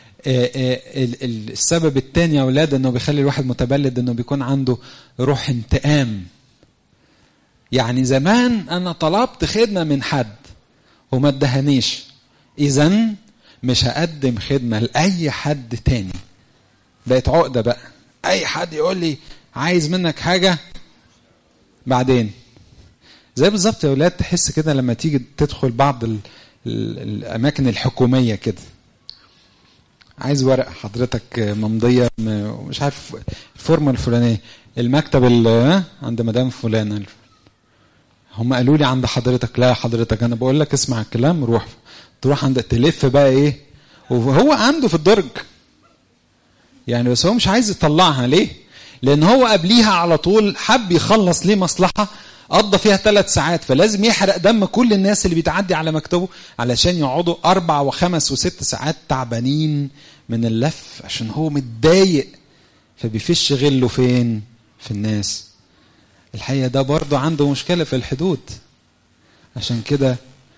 السبب الثاني يا اولاد انه بيخلي الواحد متبلد انه بيكون عنده روح انتقام يعني زمان انا طلبت خدمه من حد وما ادهنيش اذا مش هقدم خدمه لاي حد تاني بقت عقده بقى اي حد يقول لي عايز منك حاجه بعدين زي بالظبط يا اولاد تحس كده لما تيجي تدخل بعض ال ال الاماكن الحكوميه كده عايز ورق حضرتك ممضيه مش عارف الفورمه الفلانيه المكتب اللي عند مدام فلانه هم قالوا لي عند حضرتك لا حضرتك انا بقول لك اسمع الكلام روح تروح عند تلف بقى ايه وهو عنده في الدرج يعني بس هو مش عايز يطلعها ليه لان هو قبليها على طول حب يخلص ليه مصلحه قضى فيها ثلاث ساعات فلازم يحرق دم كل الناس اللي بيتعدي على مكتبه علشان يقعدوا أربع وخمس وست ساعات تعبانين من اللف عشان هو متضايق فبيفش غله فين في الناس الحقيقة ده برضه عنده مشكلة في الحدود عشان كده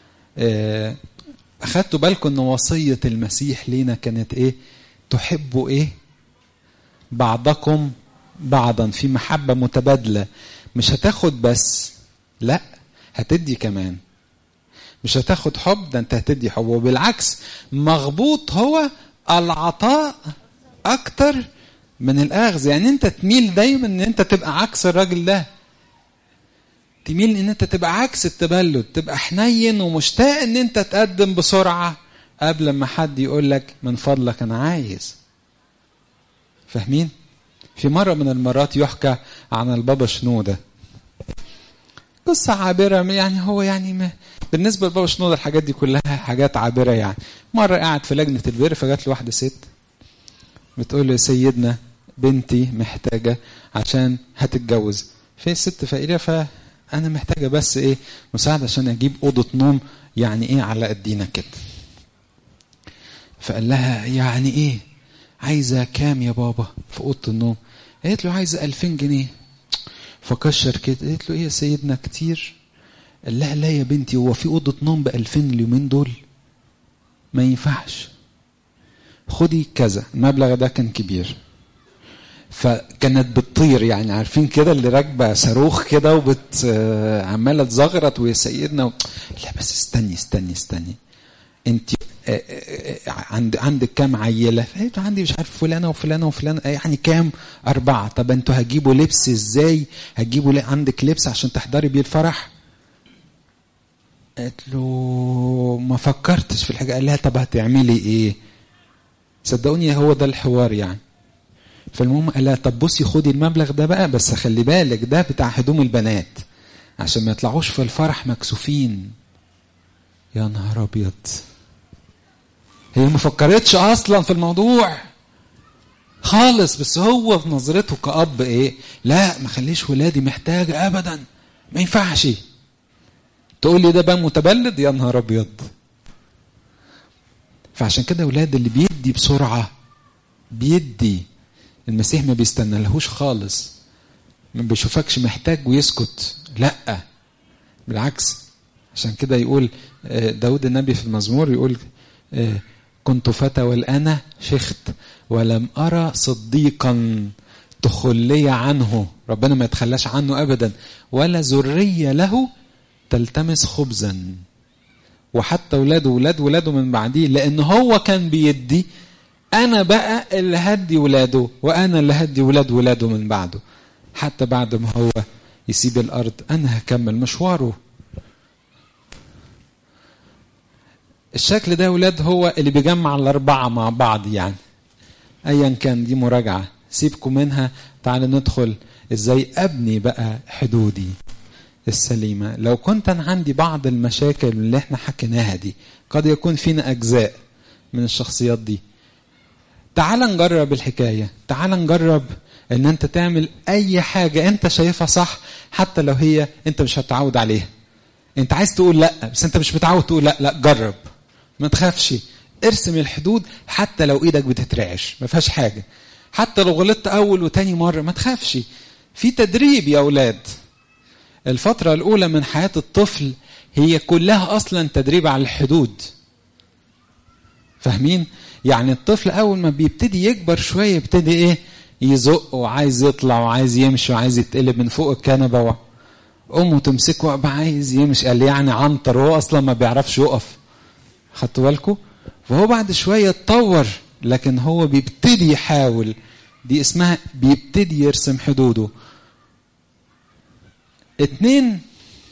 أخدتوا بالكم أن وصية المسيح لينا كانت إيه تحبوا إيه بعضكم بعضا في محبة متبادلة مش هتاخد بس لا هتدي كمان مش هتاخد حب ده انت هتدي حب وبالعكس مغبوط هو العطاء اكتر من الاخذ يعني انت تميل دايما ان انت تبقى عكس الراجل ده تميل ان انت تبقى عكس التبلد تبقى حنين ومشتاق ان انت تقدم بسرعه قبل ما حد يقول لك من فضلك انا عايز فاهمين في مرة من المرات يحكى عن البابا شنودة قصة عابرة يعني هو يعني ما بالنسبة لبابا شنودة الحاجات دي كلها حاجات عابرة يعني مرة قاعد في لجنة البر فجات له واحدة ست بتقول له سيدنا بنتي محتاجة عشان هتتجوز في ست فقيرة فأنا محتاجة بس إيه مساعدة عشان أجيب أوضة نوم يعني إيه على قدينا كده فقال لها يعني إيه عايزة كام يا بابا في أوضة النوم قالت له عايزة ألفين جنيه فكشر كده قالت له إيه يا سيدنا كتير قال لها لا يا بنتي هو في أوضة نوم بألفين اليومين دول ما ينفعش خدي كذا المبلغ ده كان كبير فكانت بتطير يعني عارفين كده اللي راكبه صاروخ كده وبت عماله تزغرط ويا سيدنا و... لا بس استني استني استني انت عند عندك كام عيله؟ فقالت عندي مش عارف فلانه وفلانه وفلانه يعني كام؟ اربعه طب انتوا هتجيبوا لبس ازاي؟ هتجيبوا عندك لبس عشان تحضري بيه الفرح؟ قالت له ما فكرتش في الحاجه قال لها طب هتعملي ايه؟ صدقوني هو ده الحوار يعني فالمهم قال لها طب بصي خدي المبلغ ده بقى بس خلي بالك ده بتاع هدوم البنات عشان ما يطلعوش في الفرح مكسوفين يا نهار ابيض هي ما فكرتش اصلا في الموضوع خالص بس هو في نظرته كأب ايه لا ما خليش ولادي محتاجة ابدا ما ينفعش تقول لي ده بقى متبلد يا نهار ابيض فعشان كده ولاد اللي بيدي بسرعة بيدي المسيح ما بيستنى لهوش خالص ما بيشوفكش محتاج ويسكت لا بالعكس عشان كده يقول داود النبي في المزمور يقول كنت فتى والآن شخت ولم أرى صديقا تخلي عنه ربنا ما يتخلاش عنه أبدا ولا ذرية له تلتمس خبزا وحتى ولاده ولاد ولاده من بعديه لأن هو كان بيدي أنا بقى اللي هدي ولاده وأنا اللي هدي ولاد ولاده من بعده حتى بعد ما هو يسيب الأرض أنا هكمل مشواره الشكل ده ولاد هو اللي بيجمع الأربعة مع بعض يعني أيا كان دي مراجعة سيبكم منها تعالوا ندخل إزاي أبني بقى حدودي السليمة لو كنت أنا عندي بعض المشاكل اللي احنا حكيناها دي قد يكون فينا أجزاء من الشخصيات دي تعال نجرب الحكاية تعال نجرب ان انت تعمل اي حاجة انت شايفها صح حتى لو هي انت مش هتعود عليها انت عايز تقول لا بس انت مش متعود تقول لا لا جرب ما تخافش ارسم الحدود حتى لو ايدك بتترعش ما فيهاش حاجة حتى لو غلطت اول وتاني مرة ما تخافش في تدريب يا اولاد الفترة الاولى من حياة الطفل هي كلها اصلا تدريب على الحدود فاهمين يعني الطفل اول ما بيبتدي يكبر شوية يبتدي ايه يزق وعايز يطلع وعايز يمشي وعايز يتقلب من فوق الكنبة و... امه تمسكه وابقى عايز يمشي قال لي يعني عنتر وهو اصلا ما بيعرفش يقف خدتوا بالكم فهو بعد شويه اتطور لكن هو بيبتدي يحاول دي اسمها بيبتدي يرسم حدوده اتنين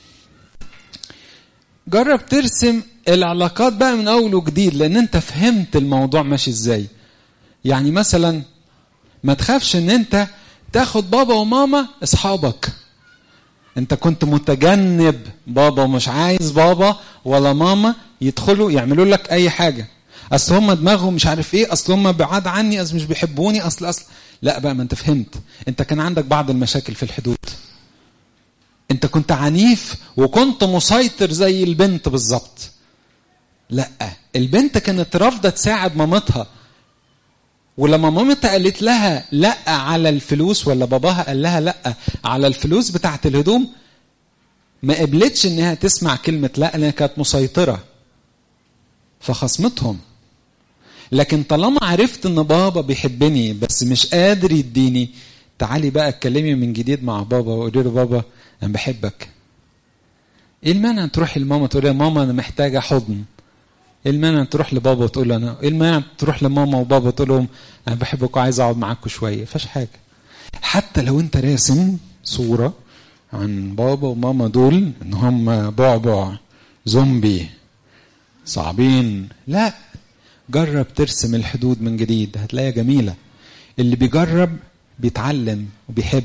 جرب ترسم العلاقات بقى من اول وجديد لان انت فهمت الموضوع ماشي ازاي يعني مثلا ما تخافش ان انت تاخد بابا وماما اصحابك انت كنت متجنب بابا ومش عايز بابا ولا ماما يدخلوا يعملوا لك اي حاجه اصل هم دماغهم مش عارف ايه اصل هم بعاد عني اصل مش بيحبوني اصل اصل لا بقى ما انت فهمت انت كان عندك بعض المشاكل في الحدود انت كنت عنيف وكنت مسيطر زي البنت بالظبط لا البنت كانت رافضه تساعد مامتها ولما مامتها قالت لها لا على الفلوس ولا باباها قال لها لا على الفلوس بتاعت الهدوم ما قبلتش انها تسمع كلمة لا لانها كانت مسيطرة فخصمتهم لكن طالما عرفت ان بابا بيحبني بس مش قادر يديني تعالي بقى اتكلمي من جديد مع بابا وقولي له بابا انا بحبك ايه المانع تروحي لماما تقولي ماما انا محتاجه حضن ايه المانع تروح لبابا وتقول له انا ايه المانع تروح لماما وبابا تقول لهم انا بحبكم وعايز اقعد معاكم شويه فيش حاجه حتى لو انت راسم صوره عن بابا وماما دول ان هم بعبع زومبي صعبين لا جرب ترسم الحدود من جديد هتلاقيها جميله اللي بيجرب بيتعلم وبيحب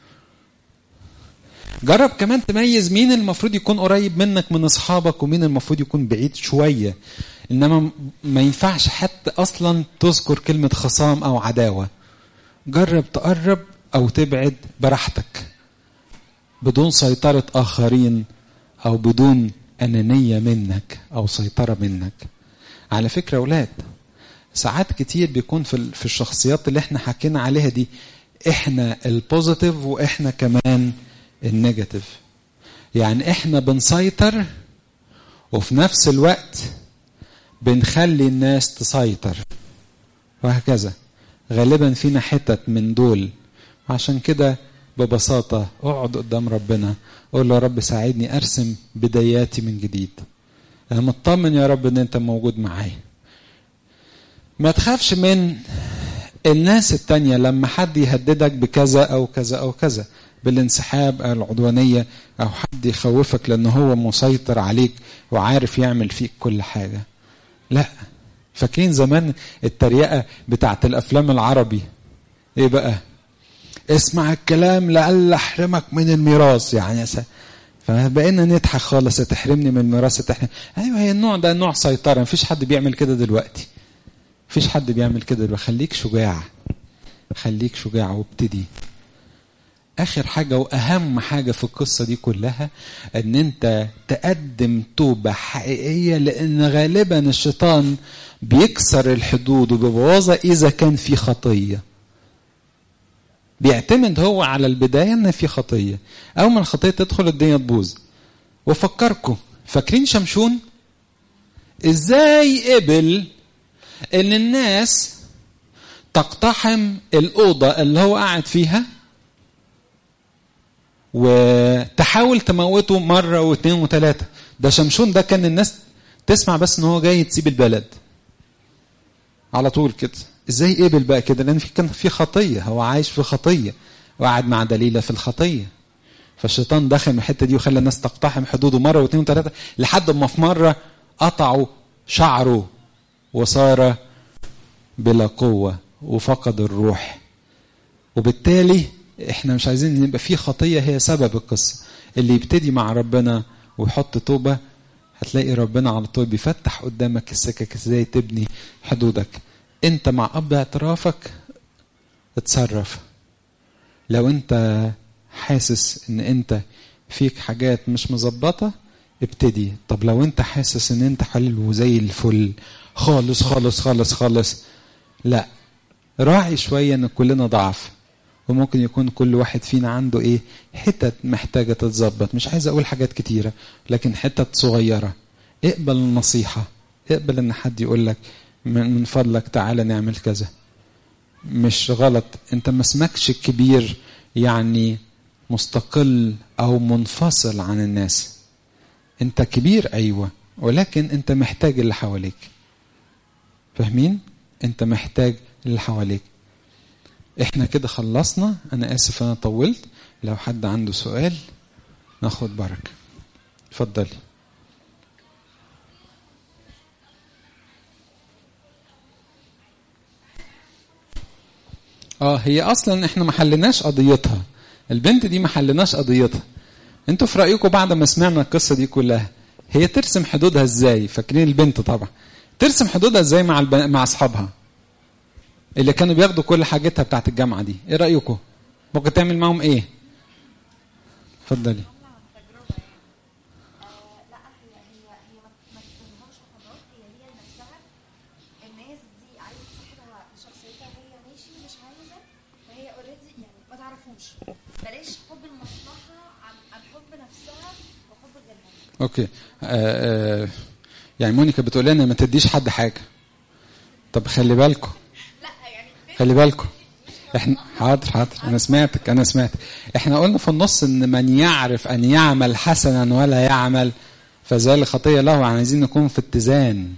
جرب كمان تميز مين المفروض يكون قريب منك من اصحابك ومين المفروض يكون بعيد شويه انما ما ينفعش حتى اصلا تذكر كلمه خصام او عداوه جرب تقرب او تبعد براحتك بدون سيطره اخرين او بدون انانيه منك او سيطره منك على فكره اولاد ساعات كتير بيكون في في الشخصيات اللي احنا حكينا عليها دي احنا البوزيتيف واحنا كمان النيجاتيف يعني احنا بنسيطر وفي نفس الوقت بنخلي الناس تسيطر وهكذا غالبا فينا حتت من دول عشان كده ببساطة اقعد قدام ربنا قول له يا رب ساعدني ارسم بداياتي من جديد انا مطمن يا رب ان انت موجود معايا ما تخافش من الناس التانية لما حد يهددك بكذا او كذا او كذا بالانسحاب او العدوانية او حد يخوفك لان هو مسيطر عليك وعارف يعمل فيك كل حاجة لا فاكرين زمان التريقة بتاعت الافلام العربي ايه بقى اسمع الكلام لألا احرمك من الميراث يعني فبقينا نضحك خالص تحرمني من الميراث تحرم ايوه هي النوع ده نوع سيطره مفيش حد بيعمل كده دلوقتي مفيش حد بيعمل كده دلوقتي خليك شجاع خليك شجاع وابتدي اخر حاجه واهم حاجه في القصه دي كلها ان انت تقدم توبه حقيقيه لان غالبا الشيطان بيكسر الحدود وبيبوظها اذا كان في خطيه بيعتمد هو على البدايه ان في خطيه اول ما الخطيه تدخل الدنيا تبوظ وفكركم فاكرين شمشون ازاي قبل ان الناس تقتحم الاوضه اللي هو قاعد فيها وتحاول تموته مره واثنين وثلاثه ده شمشون ده كان الناس تسمع بس ان هو جاي تسيب البلد على طول كده ازاي قبل بقى كده لان في كان في خطيه هو عايش في خطيه وقعد مع دليله في الخطيه فالشيطان دخل من الحته دي وخلى الناس تقتحم حدوده مره واثنين وثلاثه لحد ما في مره قطعوا شعره وصار بلا قوه وفقد الروح وبالتالي احنا مش عايزين نبقى في خطيه هي سبب القصه اللي يبتدي مع ربنا ويحط توبه هتلاقي ربنا على طول بيفتح قدامك السكك ازاي تبني حدودك انت مع اب اعترافك اتصرف لو انت حاسس ان انت فيك حاجات مش مظبطه ابتدي طب لو انت حاسس ان انت حلو وزي الفل خالص خالص خالص خالص لا راعي شويه ان كلنا ضعف وممكن يكون كل واحد فينا عنده ايه حتت محتاجه تتظبط مش عايز اقول حاجات كتيره لكن حتت صغيره اقبل النصيحه اقبل ان حد يقول لك من فضلك تعالى نعمل كذا مش غلط انت ما اسمكش الكبير يعني مستقل او منفصل عن الناس انت كبير ايوه ولكن انت محتاج اللي حواليك فاهمين انت محتاج اللي حواليك احنا كده خلصنا انا اسف انا طولت لو حد عنده سؤال ناخد بركه اتفضلي اه هي اصلا احنا ما حلناش قضيتها البنت دي ما حلناش قضيتها انتوا في رايكم بعد ما سمعنا القصه دي كلها هي ترسم حدودها ازاي فاكرين البنت طبعا ترسم حدودها ازاي مع الب... مع اصحابها اللي كانوا بياخدوا كل حاجتها بتاعت الجامعه دي ايه رايكم ممكن تعمل معاهم ايه اتفضلي تجربة يعني آه لا هي هي هي ما ما تكونهمش خطوات هي هي لنفسها الناس دي عايزة تاخدها بشخصيتها وهي ماشي مش عايزة فهي اوريدي يعني ما تعرفوش بلاش حب المصلحة عن عن حب نفسها وحب غيرها اوكي آه آه يعني مونيكا بتقول لنا ما تديش حد حاجه طب خلي بالكم لا يعني خلي بالكم احنا حاضر حاضر انا سمعتك انا سمعت احنا قلنا في النص ان من يعرف ان يعمل حسنا ولا يعمل فذلك خطيه له عايزين نكون في اتزان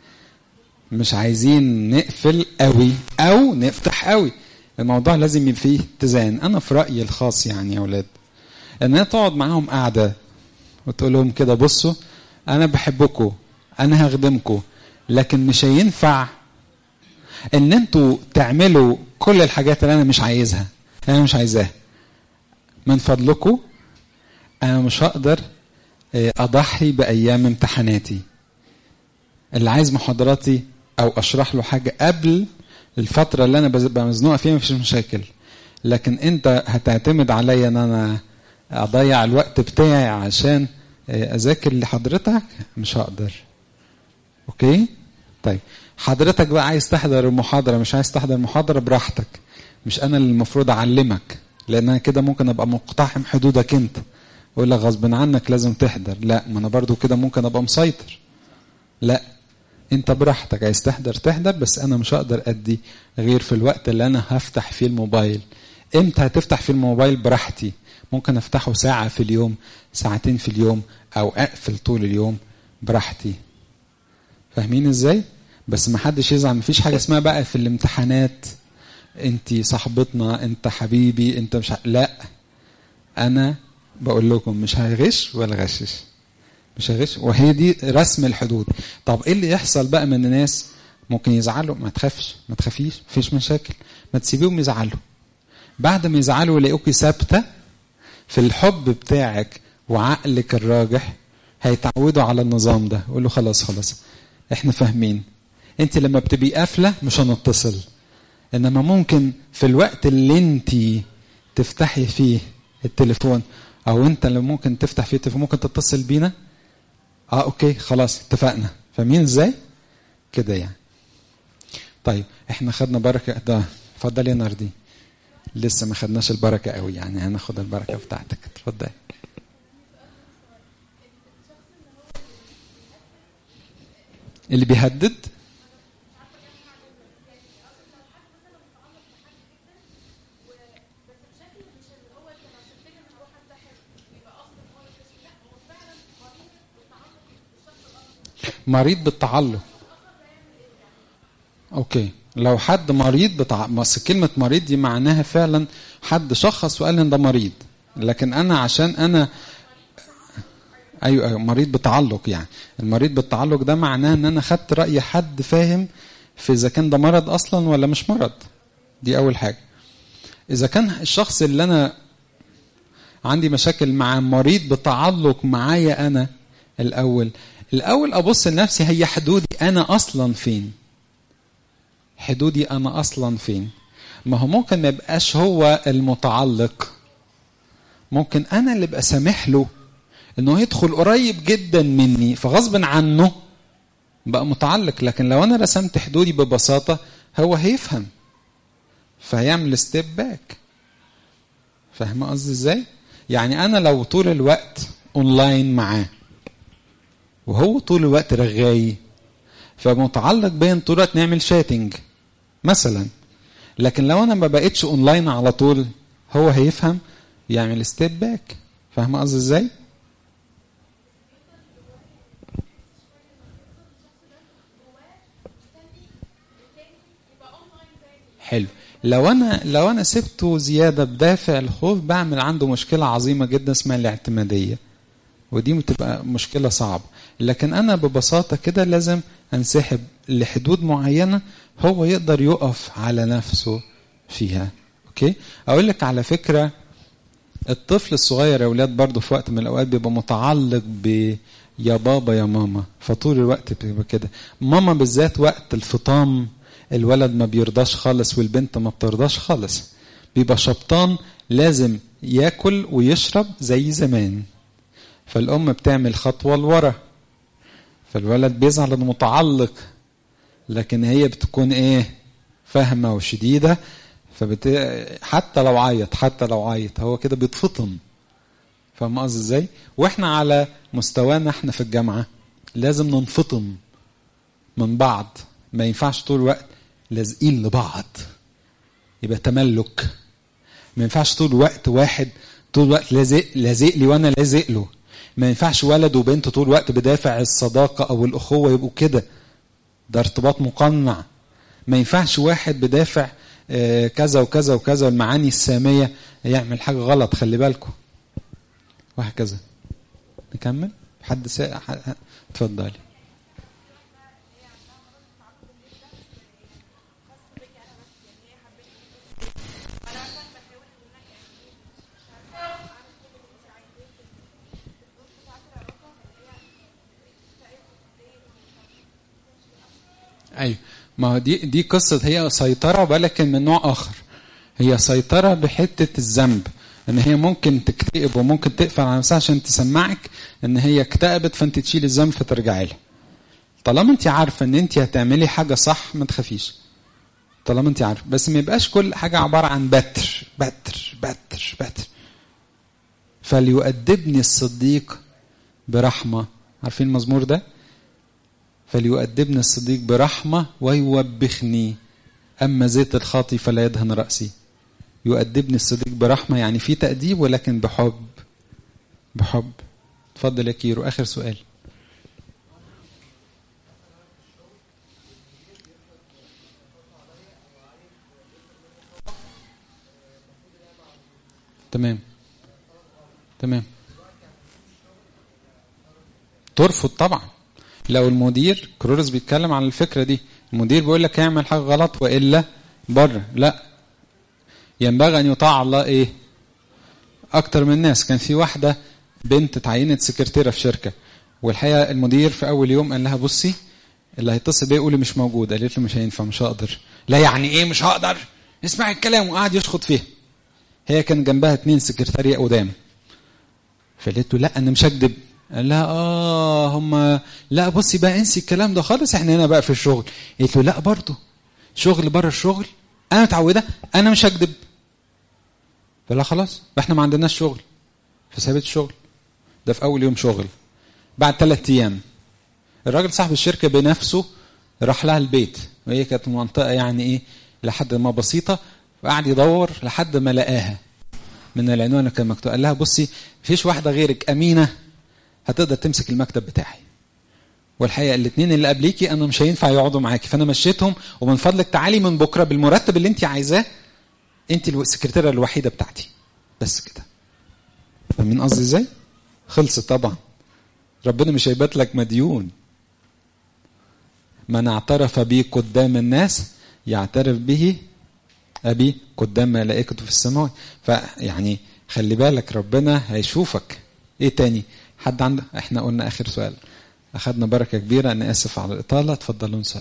مش عايزين نقفل قوي او نفتح قوي الموضوع لازم يبقى فيه اتزان انا في رايي الخاص يعني يا اولاد ان انت تقعد معاهم قاعده وتقول لهم كده بصوا انا بحبكم انا هخدمكم لكن مش هينفع ان انتوا تعملوا كل الحاجات اللي انا مش عايزها انا مش عايزاها من فضلكم انا مش هقدر آه، اضحي بايام امتحاناتي اللي عايز محاضراتي او اشرح له حاجه قبل الفتره اللي انا ببقى مزنوقه فيها مفيش مشاكل لكن انت هتعتمد عليا ان انا اضيع الوقت بتاعي عشان آه، اذاكر لحضرتك مش هقدر اوكي طيب حضرتك بقى عايز تحضر المحاضره مش عايز تحضر المحاضره براحتك مش انا اللي المفروض اعلمك لان انا كده ممكن ابقى مقتحم حدودك انت اقول لك غصب عنك لازم تحضر لا ما انا برضو كده ممكن ابقى مسيطر لا انت براحتك عايز تحضر تحضر بس انا مش هقدر ادي غير في الوقت اللي انا هفتح فيه الموبايل امتى هتفتح فيه الموبايل براحتي ممكن افتحه ساعة في اليوم ساعتين في اليوم او اقفل طول اليوم براحتي فاهمين ازاي بس ما حدش يزعل مفيش حاجة اسمها بقى في الامتحانات انت صاحبتنا انت حبيبي انت مش ه... لا انا بقول لكم مش هغش ولا غشش مش هغش وهي دي رسم الحدود طب ايه اللي يحصل بقى من الناس ممكن يزعلوا ما تخافش ما تخافيش مفيش مشاكل ما تسيبيهم يزعلوا بعد ما يزعلوا يلاقوكي ثابته في الحب بتاعك وعقلك الراجح هيتعودوا على النظام ده يقولوا خلاص خلاص احنا فاهمين انت لما بتبقي قافله مش هنتصل انما ممكن في الوقت اللي انت تفتحي فيه التليفون او انت اللي ممكن تفتح فيه التليفون ممكن تتصل بينا اه اوكي خلاص اتفقنا فاهمين ازاي كده يعني طيب احنا خدنا بركه ده اتفضلي يا ناردي لسه ما خدناش البركه قوي يعني هناخد البركه بتاعتك اتفضلي اللي بيهدد مريض بالتعلق اوكي لو حد مريض بتاع بس كلمه مريض دي معناها فعلا حد شخص وقال ان ده مريض لكن انا عشان انا ايوه ايوه مريض بتعلق يعني المريض بالتعلق ده معناه ان انا خدت راي حد فاهم في اذا كان ده مرض اصلا ولا مش مرض دي اول حاجه اذا كان الشخص اللي انا عندي مشاكل مع مريض بتعلق معايا انا الاول الاول ابص لنفسي هي حدودي انا اصلا فين حدودي انا اصلا فين ما هو ممكن ما يبقاش هو المتعلق ممكن انا اللي ابقى سامح له انه يدخل قريب جدا مني فغصب عنه بقى متعلق لكن لو انا رسمت حدودي ببساطه هو هيفهم فهيعمل ستيب باك فاهم قصدي ازاي يعني انا لو طول الوقت اونلاين معاه وهو طول الوقت رغاي فمتعلق بين طول الوقت نعمل شاتنج مثلا لكن لو انا ما بقتش اونلاين على طول هو هيفهم يعمل ستيب باك فاهم قصدي ازاي حلو لو انا لو انا سبته زياده بدافع الخوف بعمل عنده مشكله عظيمه جدا اسمها الاعتماديه ودي بتبقى مشكله صعبه لكن انا ببساطه كده لازم انسحب لحدود معينه هو يقدر يقف على نفسه فيها اوكي اقول لك على فكره الطفل الصغير يا اولاد برضه في وقت من الاوقات بيبقى متعلق ب يا بابا يا ماما فطول الوقت بيبقى كده ماما بالذات وقت الفطام الولد ما بيرضاش خالص والبنت ما بترضاش خالص بيبقى شبطان لازم ياكل ويشرب زي زمان فالام بتعمل خطوه لورا فالولد بيزعل انه متعلق لكن هي بتكون ايه فاهمه وشديده فبت... حتى لو عيط حتى لو عيط هو كده بيتفطم فاهم قصدي ازاي واحنا على مستوانا احنا في الجامعه لازم ننفطم من بعض ما ينفعش طول الوقت لازقين لبعض يبقى تملك ما ينفعش طول الوقت واحد طول الوقت لازق لازق لي وانا لازق له ما ينفعش ولد وبنت طول الوقت بدافع الصداقه او الاخوه يبقوا كده ده ارتباط مقنع ما ينفعش واحد بدافع كذا وكذا وكذا والمعاني الساميه يعمل حاجه غلط خلي بالكم وهكذا نكمل حد سا... اتفضلي ايوه ما هو دي دي قصه هي سيطره ولكن من نوع اخر هي سيطره بحته الذنب ان هي ممكن تكتئب وممكن تقفل على نفسها عشان تسمعك ان هي اكتئبت فانت تشيل الذنب فترجعي لها طالما انت عارفه ان انت هتعملي حاجه صح ما تخافيش طالما انت عارفه بس ما يبقاش كل حاجه عباره عن بتر بتر بتر بتر فليؤدبني الصديق برحمه عارفين المزمور ده فليؤدبني الصديق برحمة ويوبخني أما زيت الخاطي فلا يدهن رأسي يؤدبني الصديق برحمة يعني في تأديب ولكن بحب بحب اتفضل يا كيرو آخر سؤال تمام تمام ترفض طبعا لو المدير كرولوس بيتكلم عن الفكره دي المدير بيقول لك اعمل حاجه غلط والا بره لا ينبغي ان يطاع الله ايه اكتر من الناس كان في واحده بنت اتعينت سكرتيره في شركه والحقيقه المدير في اول يوم قال لها بصي اللي هيتصل بيا يقول لي مش موجود قالت له مش هينفع مش هقدر لا يعني ايه مش هقدر اسمع الكلام وقعد يشخط فيها هي كان جنبها اتنين سكرتارية قدام فقالت له لا انا مش هكدب قال لها اه هم لا بصي بقى انسي الكلام ده خالص احنا هنا بقى في الشغل قالت له لا برضه شغل بره الشغل انا متعوده انا مش هكدب فلا خلاص احنا ما عندناش شغل فسابت الشغل ده في اول يوم شغل بعد ثلاث ايام الراجل صاحب الشركه بنفسه راح لها البيت وهي كانت منطقه يعني ايه لحد ما بسيطه وقعد يدور لحد ما لقاها من العنوان اللي كان مكتوب قال لها بصي مفيش واحده غيرك امينه هتقدر تمسك المكتب بتاعي والحقيقه الاثنين اللي قبليكي انا مش هينفع يقعدوا معاكي فانا مشيتهم ومن فضلك تعالي من بكره بالمرتب اللي انت عايزاه انت السكرتيره الوحيده بتاعتي بس كده فاهمين قصدي ازاي خلصت طبعا ربنا مش هيبات لك مديون من اعترف بي قدام الناس يعترف به ابي قدام ملائكته في السماء فيعني خلي بالك ربنا هيشوفك ايه تاني حد عنده احنا قلنا اخر سؤال اخذنا بركه كبيره انا اسف على الاطاله اتفضلوا نصلي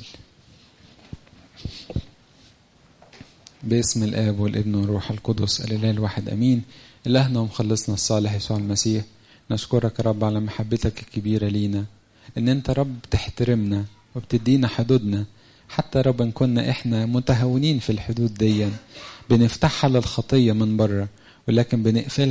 باسم الاب والابن والروح القدس الاله الواحد امين الهنا ومخلصنا الصالح يسوع المسيح نشكرك يا رب على محبتك الكبيره لينا ان انت رب تحترمنا وبتدينا حدودنا حتى رب ان كنا احنا متهاونين في الحدود دي بنفتحها للخطيه من بره ولكن بنقفلها